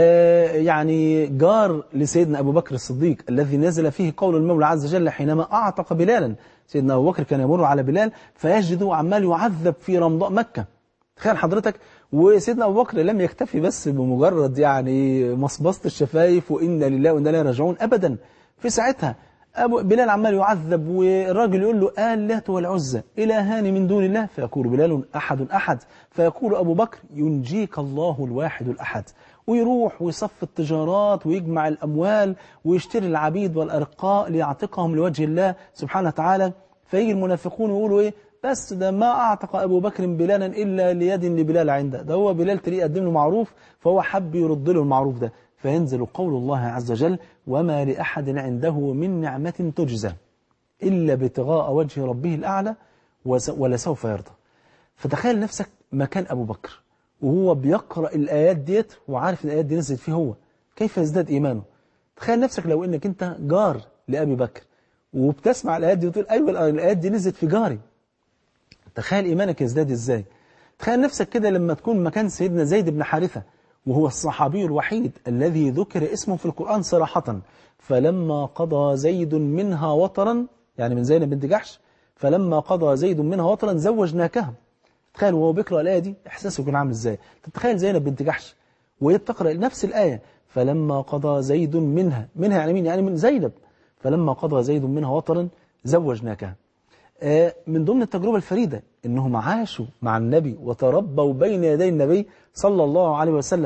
يعني جار لسيدنا ابو بكر الصديق الذي نزل فيه قول المولى عز وجل حينما اعتق بلالا سيدنا ابو بكر كان يمر على بلال فيجده عمال يعذب في رمضاء مكة تخيل حضرتك وسيدنا ابو بكر لم يكتفي بس بمجرد يعني مصبصة الشفايف وإنا لله وإنا إليه راجعون أبدا في ساعتها أبو بلال عمال يعذب والراجل يقول له آلات والعزة إلهان من دون الله فيقول بلال أحد أحد فيقول أبو بكر ينجيك الله الواحد الأحد ويروح ويصف التجارات ويجمع الأموال ويشتري العبيد والأرقاء ليعتقهم لوجه الله سبحانه وتعالى فيجي المنافقون ويقولوا إيه بس ده ما أعتق أبو بكر بلالا إلا ليد لبلال عنده ده هو بلال تريد يقدم له معروف فهو حب يرد له المعروف ده فينزل قول الله عز وجل وما لأحد عنده من نعمة تجزى إلا ابتغاء وجه ربه الأعلى ولسوف يرضى فتخيل نفسك مكان أبو بكر وهو بيقرأ الآيات ديت وعارف الآيات دي نزلت فيه هو كيف يزداد إيمانه تخيل نفسك لو إنك أنت جار لأبي بكر وبتسمع الآيات دي وتقول أيوة الآيات دي نزلت في جاري تخيل إيمانك يزداد إزاي تخيل نفسك كده لما تكون مكان سيدنا زيد بن حارثة وهو الصحابي الوحيد الذي ذكر اسمه في القرآن صراحة فلما قضى زيد منها وطرا يعني من زينب بنت جحش فلما قضى زيد منها وطرا زوجناكها تخيل وهو بيقرأ الآية دي إحساسه يكون عامل إزاي تتخيل زينب بنت جحش وهي بتقرأ نفس الآية فلما قضى زيد منها منها يعني مين يعني من زينب فلما قضى زيد منها وطرا زوجناكها من ضمن التجربة الفريدة إنهم عاشوا مع النبي وتربوا بين يدي النبي صلى الله عليه وسلم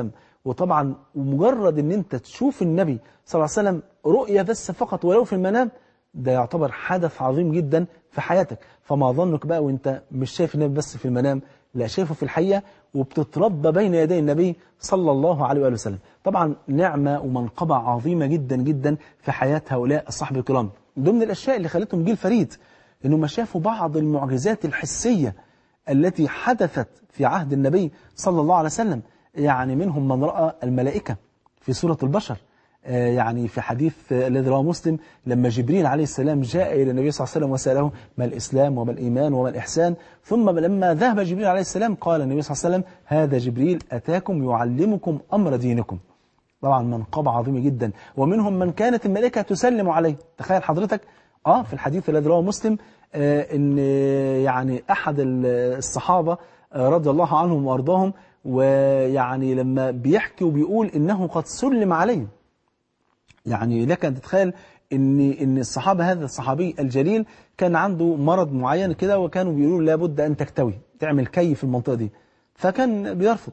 وطبعا ومجرد ان انت تشوف النبي صلى الله عليه وسلم رؤية بس فقط ولو في المنام ده يعتبر حدث عظيم جدا في حياتك فما ظنك بقى وانت مش شايف النبي بس في المنام لا شايفه في الحقيقة وبتتربى بين يدي النبي صلى الله عليه وآله وسلم طبعا نعمة ومنقبة عظيمة جدا جدا في حياة هؤلاء الصحابة الكرام ضمن الأشياء اللي خلتهم جيل فريد إنهم شافوا بعض المعجزات الحسية التي حدثت في عهد النبي صلى الله عليه وسلم يعني منهم من رأى الملائكة في سورة البشر يعني في حديث الذي رواه مسلم لما جبريل عليه السلام جاء إلى النبي صلى الله عليه وسلم وسأله ما الإسلام وما الإيمان وما الإحسان ثم لما ذهب جبريل عليه السلام قال النبي صلى الله عليه وسلم هذا جبريل أتاكم يعلمكم أمر دينكم طبعا منقبة عظيمة جدا ومنهم من كانت الملائكة تسلم عليه تخيل حضرتك آه في الحديث الذي رواه مسلم آه إن يعني أحد الصحابة آه رضي الله عنهم وأرضاهم ويعني لما بيحكي وبيقول إنه قد سلم عليه يعني لك أن تتخيل إن إن الصحابة هذا الصحابي الجليل كان عنده مرض معين كده وكانوا بيقولوا لابد أن تكتوي تعمل كي في المنطقة دي فكان بيرفض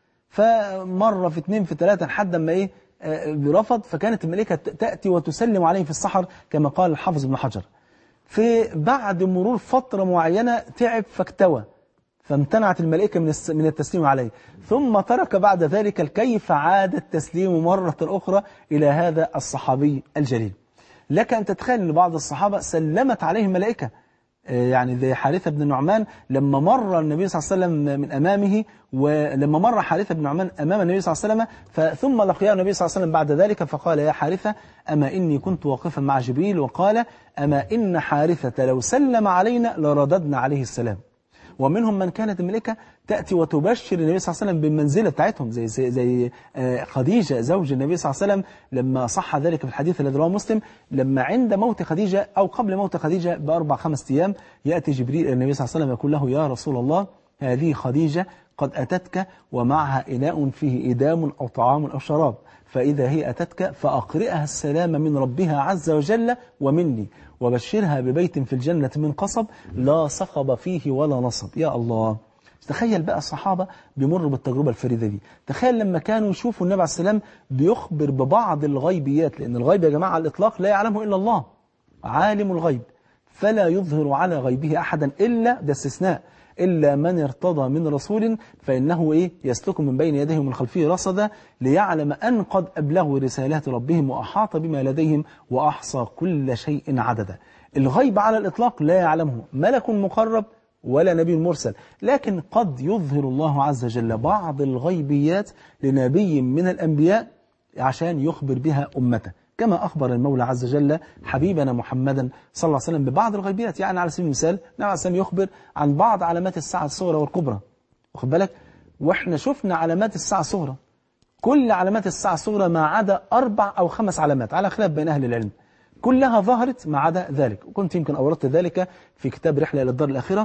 فمرة في اثنين في ثلاثة لحد ما إيه برفض فكانت الملائكة تأتي وتسلم عليه في السحر كما قال الحافظ ابن حجر في بعد مرور فترة معينة تعب فاكتوى فامتنعت الملائكة من من التسليم عليه ثم ترك بعد ذلك الكي فعاد التسليم مرة أخرى إلى هذا الصحابي الجليل لك أن تتخيل أن بعض الصحابة سلمت عليه الملائكة يعني زي حارثة بن نعمان لما مر النبي صلى الله عليه وسلم من أمامه ولما مر حارثة بن نعمان أمام النبي صلى الله عليه وسلم ثم لقياه النبي صلى الله عليه وسلم بعد ذلك فقال يا حارثة أما إني كنت واقفا مع جبريل وقال أما إن حارثة لو سلم علينا لرددنا عليه السلام ومنهم من كانت الملكة تأتي وتبشر النبي صلى الله عليه وسلم بالمنزلة بتاعتهم زي, زي, زي خديجة زوج النبي صلى الله عليه وسلم لما صح ذلك في الحديث الذي رواه مسلم لما عند موت خديجة أو قبل موت خديجة بأربع خمس أيام يأتي جبريل النبي صلى الله عليه وسلم يقول له يا رسول الله هذه خديجة قد أتتك ومعها إناء فيه إدام أو طعام أو شراب فإذا هي أتتك فأقرئها السلام من ربها عز وجل ومني وبشرها ببيت في الجنة من قصب لا صخب فيه ولا نصب يا الله تخيل بقى الصحابة بيمروا بالتجربة الفريدة دي تخيل لما كانوا يشوفوا النبي عليه السلام بيخبر ببعض الغيبيات لأن الغيب يا جماعة على الإطلاق لا يعلمه إلا الله عالم الغيب فلا يظهر على غيبه أحدا إلا ده استثناء إلا من ارتضى من رسول فإنه إيه يسلك من بين يديه ومن خلفه رصدا ليعلم أن قد أبلغوا رسالات ربهم وأحاط بما لديهم وأحصى كل شيء عددا الغيب على الإطلاق لا يعلمه ملك مقرب ولا نبي مرسل لكن قد يظهر الله عز وجل بعض الغيبيات لنبي من الأنبياء عشان يخبر بها أمته كما أخبر المولى عز وجل حبيبنا محمدا صلى الله عليه وسلم ببعض الغيبيات يعني على سبيل المثال النبي عليه السلام يخبر عن بعض علامات الساعة الصغرى والكبرى واخد بالك واحنا شفنا علامات الساعة الصغرى كل علامات الساعة الصغرى ما عدا أربع أو خمس علامات على خلاف بين أهل العلم كلها ظهرت ما عدا ذلك وكنت يمكن أوردت ذلك في كتاب رحلة إلى الدار الآخرة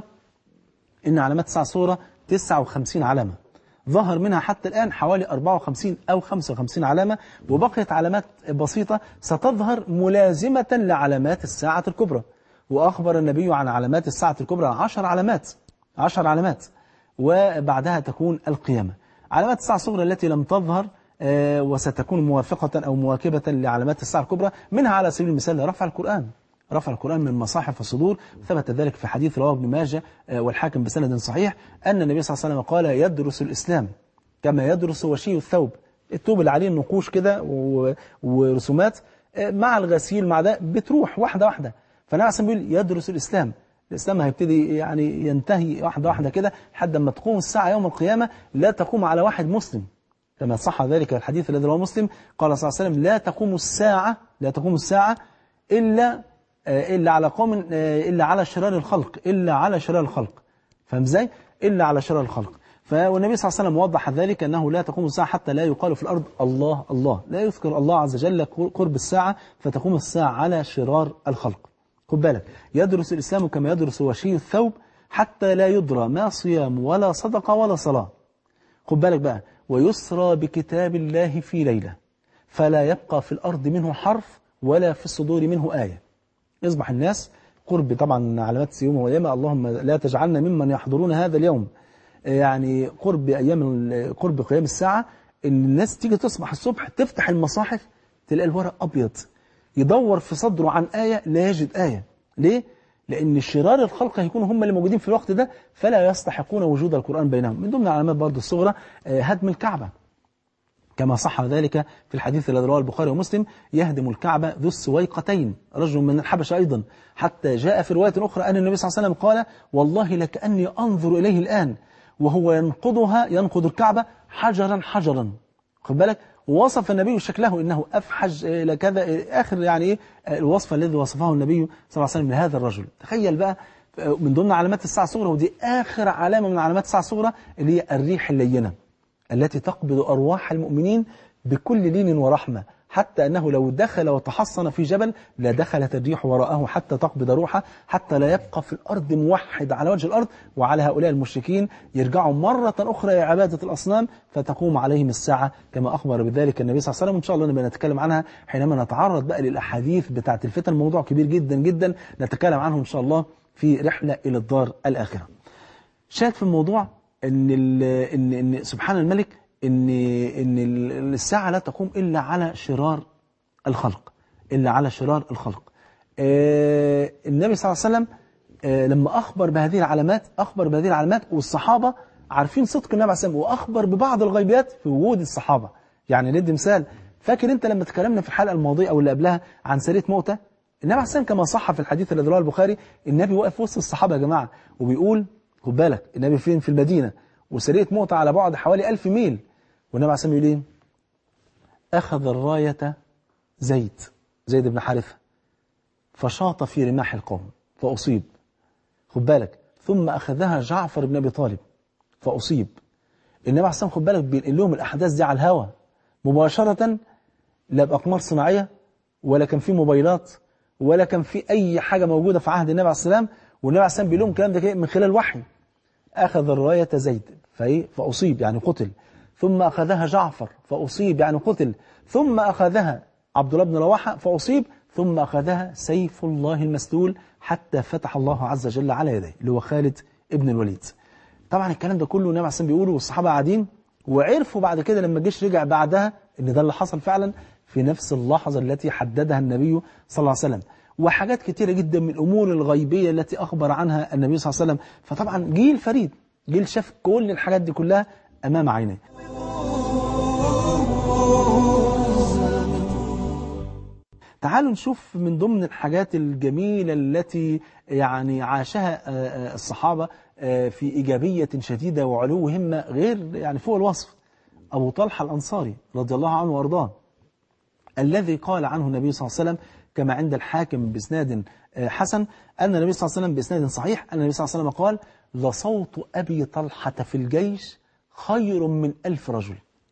إن علامات الساعة الصغرى 59 علامة ظهر منها حتى الآن حوالي 54 أو 55 علامة وبقيت علامات بسيطة ستظهر ملازمة لعلامات الساعة الكبرى وأخبر النبي عن علامات الساعة الكبرى 10 علامات 10 علامات وبعدها تكون القيامة علامات الساعة الصغرى التي لم تظهر وستكون موافقة أو مواكبة لعلامات الساعة الكبرى منها على سبيل المثال رفع القرآن رفع القرآن من مصاحف الصدور ثبت ذلك في حديث رواه ابن ماجه والحاكم بسند صحيح أن النبي صلى الله عليه وسلم قال يدرس الإسلام كما يدرس وشي الثوب الثوب اللي عليه النقوش كده ورسومات مع الغسيل مع ده بتروح واحدة واحدة فالنبي صلى بيقول يدرس الإسلام الإسلام هيبتدي يعني ينتهي واحدة واحدة كده لحد ما تقوم الساعة يوم القيامة لا تقوم على واحد مسلم كما صح ذلك الحديث الذي رواه مسلم قال صلى الله عليه وسلم لا تقوم الساعة لا تقوم الساعة إلا إلا على قوم إلا على شرار الخلق إلا على شرار الخلق فاهم ازاي؟ إلا على شرار الخلق والنبي صلى الله عليه وسلم وضح ذلك أنه لا تقوم الساعة حتى لا يقال في الأرض الله الله لا يذكر الله عز وجل قرب الساعة فتقوم الساعة على شرار الخلق خد بالك يدرس الإسلام كما يدرس وشي الثوب حتى لا يدرى ما صيام ولا صدقة ولا صلاة خد بالك بقى ويسرى بكتاب الله في ليلة فلا يبقى في الأرض منه حرف ولا في الصدور منه آية يصبح الناس قرب طبعا علامات اليوم والقيامة اللهم لا تجعلنا ممن يحضرون هذا اليوم يعني قرب أيام قرب قيام الساعة ان الناس تيجي تصبح الصبح تفتح المصاحف تلاقي الورق ابيض يدور في صدره عن آية لا يجد آية ليه؟ لأن شرار الخلق هيكونوا هم اللي موجودين في الوقت ده فلا يستحقون وجود القرآن بينهم من ضمن العلامات برضه الصغرى هدم الكعبة كما صح ذلك في الحديث الذي رواه البخاري ومسلم يهدم الكعبة ذو السويقتين رجل من الحبشة أيضا حتى جاء في رواية أخرى أن النبي صلى الله عليه وسلم قال والله لكأني أنظر إليه الآن وهو ينقضها ينقض الكعبة حجرا حجرا خد بالك ووصف النبي شكله إنه أفحج إلى كذا آخر يعني إيه الوصف الذي وصفه النبي صلى الله عليه وسلم لهذا الرجل تخيل بقى من ضمن علامات الساعة الصغرى ودي آخر علامة من علامات الساعة الصغرى اللي هي الريح اللينة التي تقبض أرواح المؤمنين بكل لين ورحمة حتى أنه لو دخل وتحصن في جبل لدخلت الريح وراءه حتى تقبض روحه حتى لا يبقى في الأرض موحد على وجه الأرض وعلى هؤلاء المشركين يرجعوا مرة أخرى إلى عبادة الأصنام فتقوم عليهم الساعة كما أخبر بذلك النبي صلى الله عليه وسلم إن شاء الله نبقى نتكلم عنها حينما نتعرض بقى للأحاديث بتاعة الفتن موضوع كبير جدا جدا نتكلم عنه إن شاء الله في رحلة إلى الدار الآخرة شاهد في الموضوع إن, إن, إن سبحان الملك إن, إن الساعة لا تقوم إلا على شرار الخلق إلا على شرار الخلق آه النبي صلى الله عليه وسلم آه لما أخبر بهذه العلامات أخبر بهذه العلامات والصحابة عارفين صدق النبي عليه السلام وأخبر ببعض الغيبيات في وجود الصحابة يعني ندي مثال فاكر أنت لما تكلمنا في الحلقة الماضية أو اللي قبلها عن سرية موتى النبي عليه السلام كما صح في الحديث الذي رواه البخاري النبي واقف وسط الصحابة يا جماعة وبيقول خد بالك النبي فين في المدينة وسرية موتى على بعد حوالي ألف ميل والنبي عليه السلام يقول ايه أخذ الراية زيد زيد بن حارثة فشاط في رماح القوم فأصيب خد بالك ثم أخذها جعفر بن أبي طالب فأصيب النبي عليه السلام خد بالك بينقل لهم الأحداث دي على الهوا مباشرة لا بأقمار صناعية ولا كان في موبايلات ولا كان في أي حاجة موجودة في عهد النبي عليه السلام والنبي عليه السلام بيقول لهم الكلام ده من خلال وحي أخذ الراية زيد فأصيب يعني قتل ثم أخذها جعفر فأصيب يعني قتل ثم أخذها عبد الله بن رواحة فأصيب ثم أخذها سيف الله المسلول حتى فتح الله عز وجل على يديه اللي هو خالد ابن الوليد طبعا الكلام ده كله النبي عليه بيقوله والصحابة قاعدين وعرفوا بعد كده لما الجيش رجع بعدها ان ده اللي حصل فعلا في نفس اللحظة التي حددها النبي صلى الله عليه وسلم وحاجات كتيرة جدا من الأمور الغيبية التي أخبر عنها النبي صلى الله عليه وسلم فطبعا جيل فريد جيل شاف كل الحاجات دي كلها أمام عينيه تعالوا نشوف من ضمن الحاجات الجميلة التي يعني عاشها الصحابة في إيجابية شديدة وعلو همة غير يعني فوق الوصف أبو طلحة الأنصاري رضي الله عنه وأرضاه الذي قال عنه النبي صلى الله عليه وسلم كما عند الحاكم بإسناد حسن أن النبي صلى الله عليه وسلم بإسناد صحيح أن النبي صلى الله عليه وسلم قال لصوت أبي طلحة في الجيش خير من ألف رجل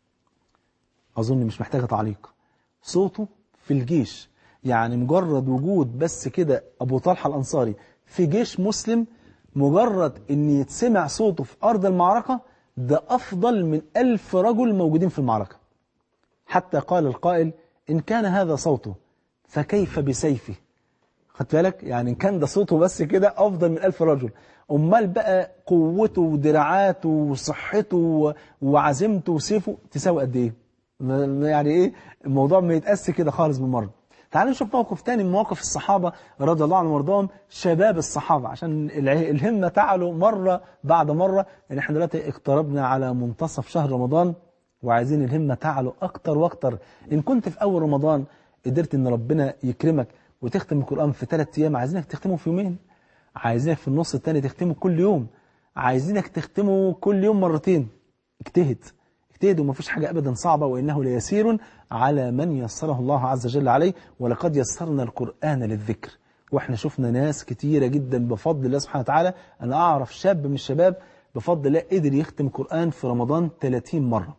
أظن مش محتاجة تعليق صوته في الجيش يعني مجرد وجود بس كده أبو طلحة الأنصاري في جيش مسلم مجرد أن يتسمع صوته في أرض المعركة ده أفضل من ألف رجل موجودين في المعركة حتى قال القائل إن كان هذا صوته فكيف بسيفه خدت بالك يعني إن كان ده صوته بس كده أفضل من ألف رجل أمال بقى قوته ودراعاته وصحته وعزيمته وسيفه تساوي قد إيه يعني إيه الموضوع ما يتقاس كده خالص بالمرة تعالوا نشوف موقف تاني من مواقف الصحابة رضي الله عنهم وارضاهم شباب الصحابة عشان الهمة تعلو مرة بعد مرة يعني احنا دلوقتي اقتربنا على منتصف شهر رمضان وعايزين الهمة تعلو أكتر وأكتر إن كنت في أول رمضان قدرت إن ربنا يكرمك وتختم القرآن في ثلاث أيام عايزينك تختمه في يومين عايزينك في النص الثاني تختمه كل يوم عايزينك تختمه كل يوم مرتين اجتهد اجتهد وما فيش حاجة أبدا صعبة وإنه ليسير على من يسره الله عز وجل عليه ولقد يسرنا القرآن للذكر واحنا شفنا ناس كتيرة جدا بفضل الله سبحانه وتعالى أنا أعرف شاب من الشباب بفضل الله قدر يختم القرآن في رمضان 30 مرة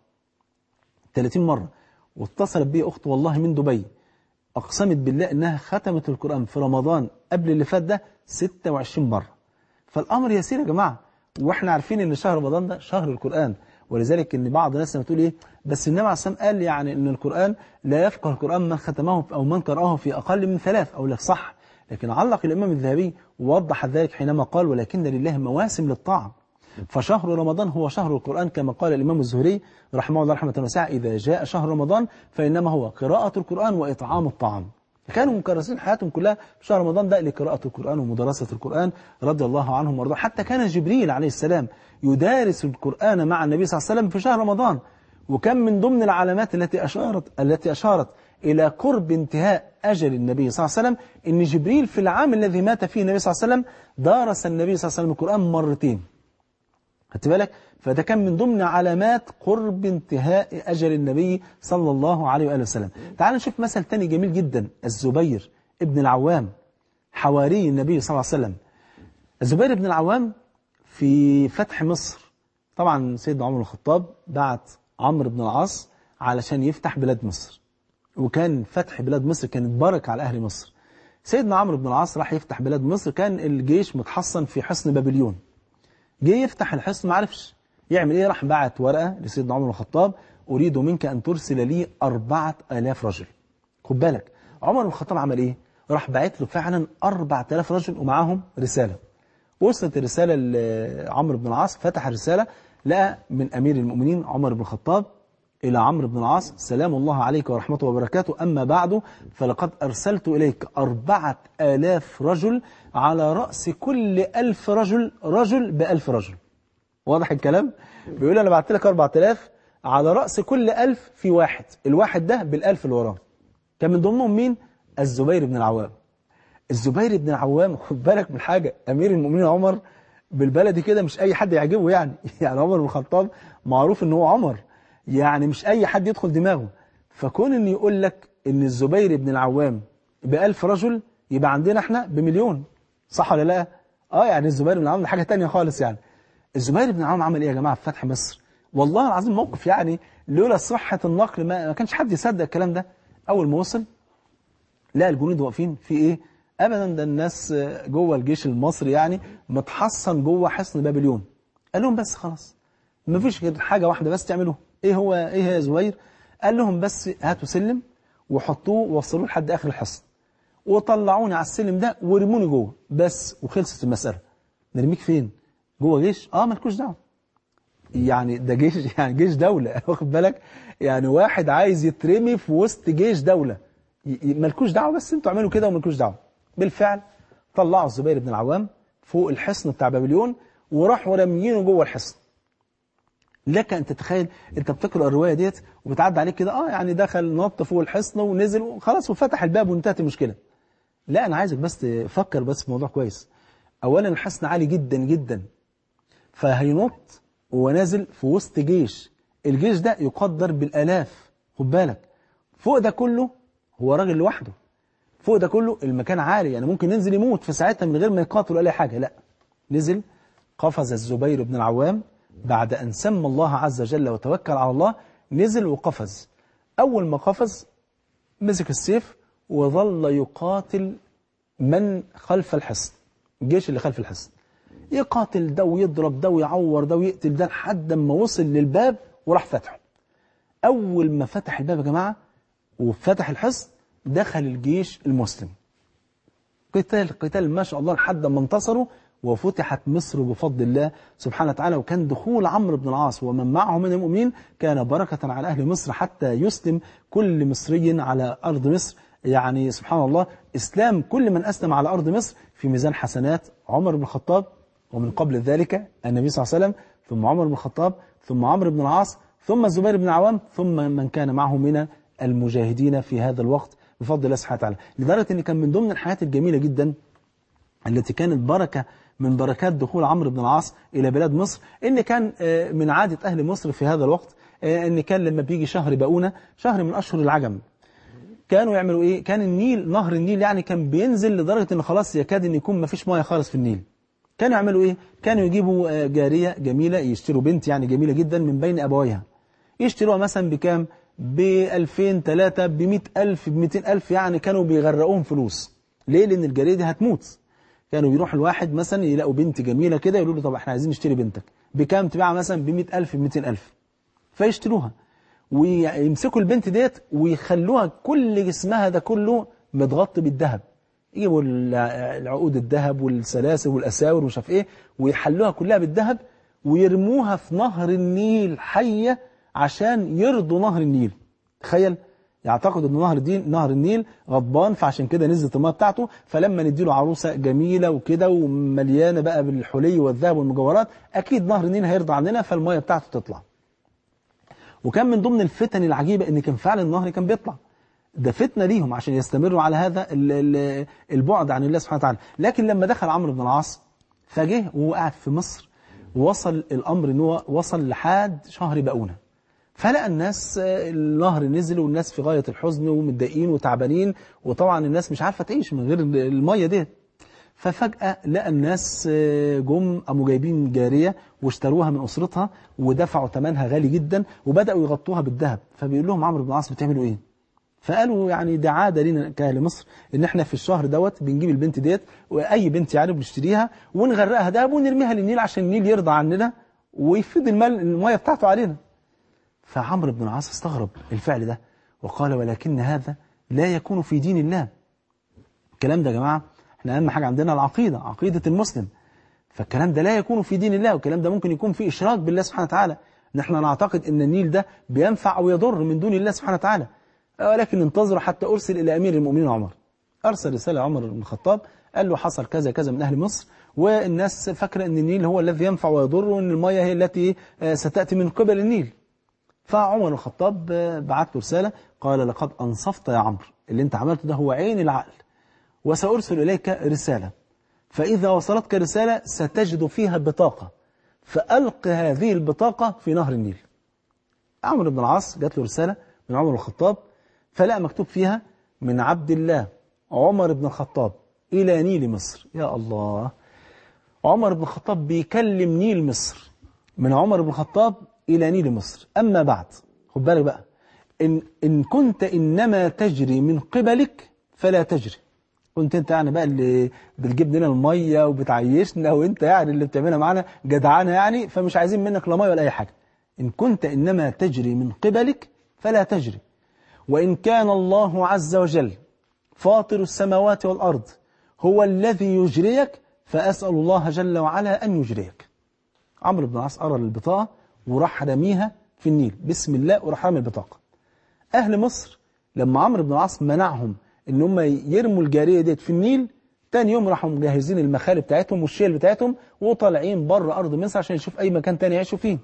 30 مرة واتصلت بي أخت والله من دبي أقسمت بالله أنها ختمت القرآن في رمضان قبل اللي فات ده 26 مرة فالأمر يسير يا جماعة وإحنا عارفين أن شهر رمضان ده شهر القرآن ولذلك ان بعض الناس لما تقول ايه بس النبي عليه الصلاه قال يعني ان القران لا يفقه القران من ختمه او من قراه في اقل من ثلاث او لك صح لكن علق الامام الذهبي ووضح ذلك حينما قال ولكن لله مواسم للطاعه فشهر رمضان هو شهر القرآن كما قال الإمام الزهري رحمه الله رحمة واسعة إذا جاء شهر رمضان فإنما هو قراءة القرآن وإطعام الطعام كانوا مكرسين حياتهم كلها في شهر رمضان ده لقراءة القرآن ومدرسة القرآن رضي الله عنهم وارضاهم حتى كان جبريل عليه السلام يدارس القرآن مع النبي صلى الله عليه وسلم في شهر رمضان وكان من ضمن العلامات التي أشارت التي أشارت إلى قرب انتهاء أجل النبي صلى الله عليه وسلم إن جبريل في العام الذي مات فيه النبي صلى الله عليه وسلم دارس النبي صلى الله عليه وسلم القرآن مرتين خدت بالك فده كان من ضمن علامات قرب انتهاء أجل النبي صلى الله عليه وآله وسلم تعال نشوف مثل تاني جميل جدا الزبير ابن العوام حواري النبي صلى الله عليه وسلم الزبير بن العوام في فتح مصر طبعا سيدنا عمر الخطاب بعت عمرو بن العاص علشان يفتح بلاد مصر وكان فتح بلاد مصر كانت بركة على أهل مصر سيدنا عمرو بن العاص راح يفتح بلاد مصر كان الجيش متحصن في حصن بابليون جه يفتح الحصن ما عرفش يعمل ايه راح بعت ورقة لسيدنا عمر بن الخطاب أريد منك أن ترسل لي أربعة آلاف رجل خد بالك عمر بن الخطاب عمل ايه راح بعت له فعلا أربعة آلاف رجل ومعاهم رسالة وصلت الرسالة لعمرو بن العاص فتح الرسالة لقى من أمير المؤمنين عمر بن الخطاب إلى عمرو بن العاص سلام الله عليك ورحمته وبركاته أما بعد فلقد أرسلت إليك أربعة آلاف رجل على رأس كل ألف رجل رجل بألف رجل واضح الكلام؟ بيقول أنا بعت لك أربعة آلاف على رأس كل ألف في واحد الواحد ده بالألف اللي وراه كان من ضمنهم مين؟ الزبير بن العوام الزبير بن العوام خد بالك من حاجة أمير المؤمنين عمر بالبلدي كده مش أي حد يعجبه يعني يعني عمر بن الخطاب معروف إن هو عمر يعني مش أي حد يدخل دماغه فكون إن يقول لك إن الزبير بن العوام بألف رجل يبقى عندنا إحنا بمليون صح ولا لا؟ آه يعني الزبير بن العوام ده حاجة تانية خالص يعني الزبير بن العوام عمل إيه يا جماعة في فتح مصر؟ والله العظيم موقف يعني لولا صحة النقل ما, ما كانش حد يصدق الكلام ده أول ما وصل لقى الجنود واقفين في إيه؟ أبدا ده الناس جوه الجيش المصري يعني متحصن جوه حصن بابليون قال لهم بس خلاص ما فيش غير حاجة واحدة بس تعملوها ايه هو ايه يا زبير قال لهم بس هاتوا سلم وحطوه ووصلوه لحد اخر الحصن وطلعوني على السلم ده ورموني جوه بس وخلصت المسألة نرميك فين جوه جيش اه مالكوش دعوه يعني ده جيش يعني جيش دولة واخد بالك يعني واحد عايز يترمي في وسط جيش دولة مالكوش دعوه بس انتوا اعملوا كده ومالكوش دعوه بالفعل طلعوا الزبير بن العوام فوق الحصن بتاع بابليون وراحوا راميينه جوه الحصن لك ان تتخيل انت بتقرا الروايه ديت وبتعدي عليك كده اه يعني دخل نط فوق الحصن ونزل وخلاص وفتح الباب وانتهت المشكله لا انا عايزك بس تفكر بس في موضوع كويس اولا الحصن عالي جدا جدا فهينط وهو نازل في وسط جيش الجيش ده يقدر بالالاف خد بالك فوق ده كله هو راجل لوحده فوق ده كله المكان عالي يعني ممكن ينزل يموت في ساعتها من غير ما يقاتل ولا حاجة لا نزل قفز الزبير بن العوام بعد أن سمى الله عز وجل وتوكل على الله نزل وقفز أول ما قفز مسك السيف وظل يقاتل من خلف الحصن الجيش اللي خلف الحصن يقاتل ده ويضرب ده ويعور ده ويقتل ده لحد ما وصل للباب وراح فتحه أول ما فتح الباب يا جماعة وفتح الحصن دخل الجيش المسلم قتال قتال ما شاء الله لحد ما انتصروا وفتحت مصر بفضل الله سبحانه وتعالى وكان دخول عمرو بن العاص ومن معه من المؤمنين كان بركة على أهل مصر حتى يسلم كل مصري على أرض مصر يعني سبحان الله إسلام كل من أسلم على أرض مصر في ميزان حسنات عمر بن الخطاب ومن قبل ذلك النبي صلى الله عليه وسلم ثم عمر بن الخطاب ثم عمرو بن العاص ثم الزبير بن العوام ثم من كان معه من المجاهدين في هذا الوقت بفضل الله سبحانه وتعالى لدرجة أن كان من ضمن الحياة الجميلة جدا التي كانت بركة من بركات دخول عمرو بن العاص إلى بلاد مصر إن كان من عادة أهل مصر في هذا الوقت إن كان لما بيجي شهر بقونة شهر من أشهر العجم كانوا يعملوا إيه كان النيل نهر النيل يعني كان بينزل لدرجة أن خلاص يكاد أن يكون ما فيش مياه خالص في النيل كانوا يعملوا إيه كانوا يجيبوا جارية جميلة يشتروا بنت يعني جميلة جدا من بين أبويها يشتروها مثلا بكام ب 2000 3 ب 100000 ب 200000 يعني كانوا بيغرقوهم فلوس ليه لان الجاريه دي هتموت كانوا بيروح الواحد مثلا يلاقوا بنت جميله كده يقولوا له طب احنا عايزين نشتري بنتك بكام تبيعها مثلا ب 100000 ب 200000 فيشتروها ويمسكوا البنت ديت ويخلوها كل جسمها ده كله متغطي بالذهب يجيبوا العقود الذهب والسلاسل والاساور ومش عارف ايه ويحلوها كلها بالذهب ويرموها في نهر النيل حية عشان يرضوا نهر النيل تخيل يعتقد ان نهر الدين نهر النيل غضبان فعشان كده نزلت الميه بتاعته فلما نديله عروسه جميله وكده ومليانه بقى بالحلي والذهب والمجوهرات اكيد نهر النيل هيرضى عننا فالميه بتاعته تطلع وكان من ضمن الفتن العجيبه ان كان فعلا النهر كان بيطلع ده فتنه ليهم عشان يستمروا على هذا البعد عن الله سبحانه وتعالى لكن لما دخل عمرو بن العاص فجه وهو قاعد في مصر وصل الامر ان هو وصل لحد شهر بقونه فلقى الناس النهر نزل والناس في غاية الحزن ومتضايقين وتعبانين وطبعا الناس مش عارفة تعيش من غير المية دي ففجأة لقى الناس جم قاموا جايبين جارية واشتروها من أسرتها ودفعوا ثمنها غالي جدا وبدأوا يغطوها بالذهب فبيقول لهم عمرو بن العاص بتعملوا ايه؟ فقالوا يعني ده عادة لينا كأهل مصر ان احنا في الشهر دوت بنجيب البنت ديت واي بنت يعني بنشتريها ونغرقها دهب ونرميها للنيل عشان النيل يرضى عننا ويفيد المال المية بتاعته علينا فعمرو بن العاص استغرب الفعل ده وقال ولكن هذا لا يكون في دين الله الكلام ده يا جماعة احنا أهم حاجة عندنا العقيدة عقيدة المسلم فالكلام ده لا يكون في دين الله والكلام ده ممكن يكون فيه إشراك بالله سبحانه وتعالى نحن نعتقد أن النيل ده بينفع أو يضر من دون الله سبحانه وتعالى ولكن انتظروا حتى أرسل إلى أمير المؤمنين عمر أرسل رسالة عمر بن الخطاب قال له حصل كذا كذا من أهل مصر والناس فاكرة أن النيل هو الذي ينفع ويضر وأن المياه هي التي ستأتي من قبل النيل فعمر الخطاب بعت له رسالة قال لقد أنصفت يا عمرو اللي انت عملته ده هو عين العقل وسأرسل إليك رسالة فإذا وصلتك رسالة ستجد فيها بطاقة فألق هذه البطاقة في نهر النيل عمرو بن العاص جات له رسالة من عمر الخطاب فلقى مكتوب فيها من عبد الله عمر بن الخطاب إلى نيل مصر يا الله عمر بن الخطاب بيكلم نيل مصر من عمر بن الخطاب إلى نيل مصر أما بعد خد بالك بقى إن, إن كنت إنما تجري من قبلك فلا تجري كنت انت يعني بقى اللي بتجيب لنا المية وبتعيشنا وانت يعني اللي بتعملها معانا جدعانة يعني فمش عايزين منك لا مية ولا أي حاجة إن كنت إنما تجري من قبلك فلا تجري وإن كان الله عز وجل فاطر السماوات والأرض هو الذي يجريك فأسأل الله جل وعلا أن يجريك عمرو بن العاص قرأ البطاقة وراح رميها في النيل بسم الله وراح رمي البطاقة أهل مصر لما عمرو بن العاص منعهم ان هم يرموا الجارية ديت في النيل تاني يوم راحوا مجهزين المخالب بتاعتهم والشيل بتاعتهم وطالعين بره أرض مصر عشان يشوف أي مكان تاني يعيشوا فيه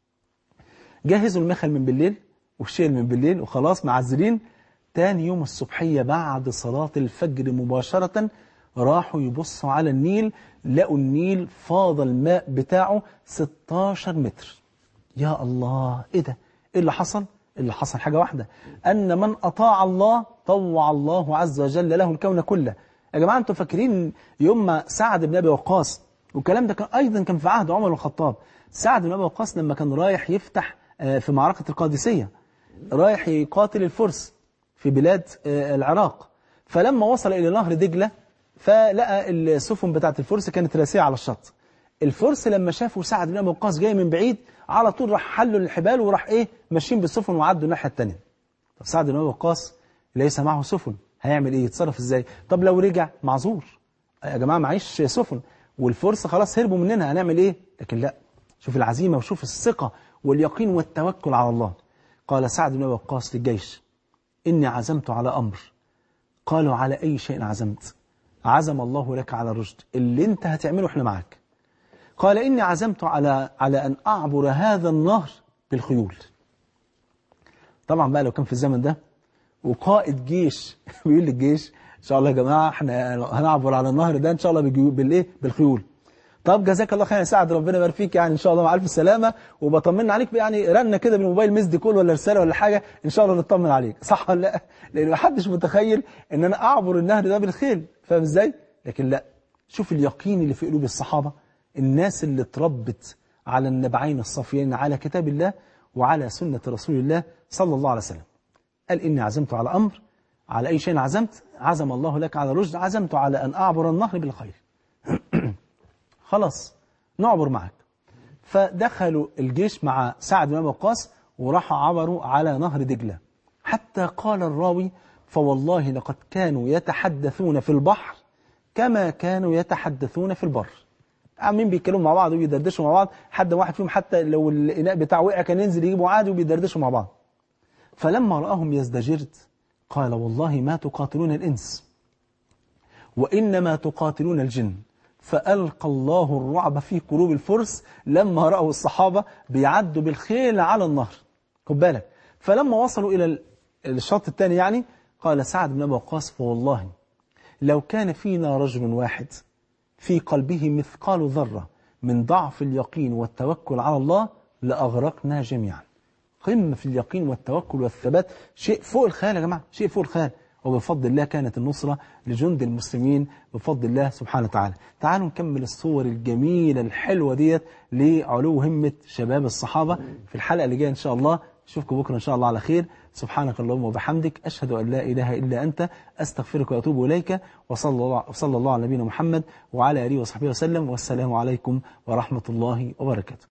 جهزوا المخل من بالليل والشيل من بالليل وخلاص معزلين تاني يوم الصبحية بعد صلاة الفجر مباشرة راحوا يبصوا على النيل لقوا النيل فاض الماء بتاعه 16 متر يا الله ايه ده ايه اللي حصل اللي حصل حاجة واحدة أن من أطاع الله طوع الله عز وجل له الكون كله يا جماعة أنتم فاكرين يوم ما سعد بن أبي وقاص والكلام ده كان أيضا كان في عهد عمر بن الخطاب سعد بن أبي وقاص لما كان رايح يفتح في معركة القادسية رايح يقاتل الفرس في بلاد العراق فلما وصل إلى نهر دجلة فلقى السفن بتاعت الفرس كانت راسية على الشط الفرس لما شافوا سعد بن أبي وقاص جاي من بعيد على طول راح حلوا الحبال وراح ايه ماشيين بالسفن وعدوا الناحيه الثانيه طب سعد بن ابي وقاص ليس معه سفن هيعمل ايه يتصرف ازاي طب لو رجع معذور يا جماعه معيش سفن والفرس خلاص هربوا مننا هنعمل ايه لكن لا شوف العزيمه وشوف الثقه واليقين والتوكل على الله قال سعد بن ابي وقاص للجيش اني عزمت على امر قالوا على اي شيء عزمت عزم الله لك على الرشد اللي انت هتعمله احنا معاك قال إني عزمت على على أن أعبر هذا النهر بالخيول طبعا بقى لو كان في الزمن ده وقائد جيش بيقول للجيش إن شاء الله يا جماعة احنا هنعبر على النهر ده إن شاء الله بالإيه بالخيول طب جزاك الله خير يا سعد ربنا يبارك فيك يعني إن شاء الله مع ألف سلامة وبطمن عليك يعني رنة كده بالموبايل مسد كول ولا رسالة ولا حاجة إن شاء الله نطمن عليك صح ولا لا لأن ما حدش متخيل إن أنا أعبر النهر ده بالخيل فاهم إزاي لكن لا شوف اليقين اللي في قلوب الصحابة الناس اللي اتربت على النبعين الصافيين على كتاب الله وعلى سنة رسول الله صلى الله عليه وسلم قال إني عزمت على أمر على أي شيء عزمت عزم الله لك على رشد عزمت على أن أعبر النهر بالخير خلاص نعبر معك فدخلوا الجيش مع سعد بن أبي وقاص وراحوا عبروا على نهر دجلة حتى قال الراوي فوالله لقد كانوا يتحدثون في البحر كما كانوا يتحدثون في البر عاملين بيتكلموا مع بعض وبيدردشوا مع بعض حد واحد فيهم حتى لو الإناء بتاعه وقع كان ينزل يجيبه عادي وبيدردشوا مع بعض فلما رآهم يزدجرت قال والله ما تقاتلون الإنس وإنما تقاتلون الجن فألقى الله الرعب في قلوب الفرس لما رأوا الصحابة بيعدوا بالخيل على النهر خد بالك فلما وصلوا إلى الشط الثاني يعني قال سعد بن أبي وقاص فوالله لو كان فينا رجل واحد في قلبه مثقال ذرة من ضعف اليقين والتوكل على الله لأغرقنا جميعا قمة في اليقين والتوكل والثبات شيء فوق الخيال يا جماعة شيء فوق الخيال وبفضل الله كانت النصرة لجند المسلمين بفضل الله سبحانه وتعالى تعالوا نكمل الصور الجميلة الحلوة ديت لعلو همة شباب الصحابة في الحلقة اللي جاية إن شاء الله أشوفكم بكرة إن شاء الله على خير سبحانك اللهم وبحمدك أشهد أن لا إله إلا أنت أستغفرك وأتوب إليك وصلى الله, وصلى الله على نبينا محمد وعلى آله وصحبه وسلم والسلام عليكم ورحمة الله وبركاته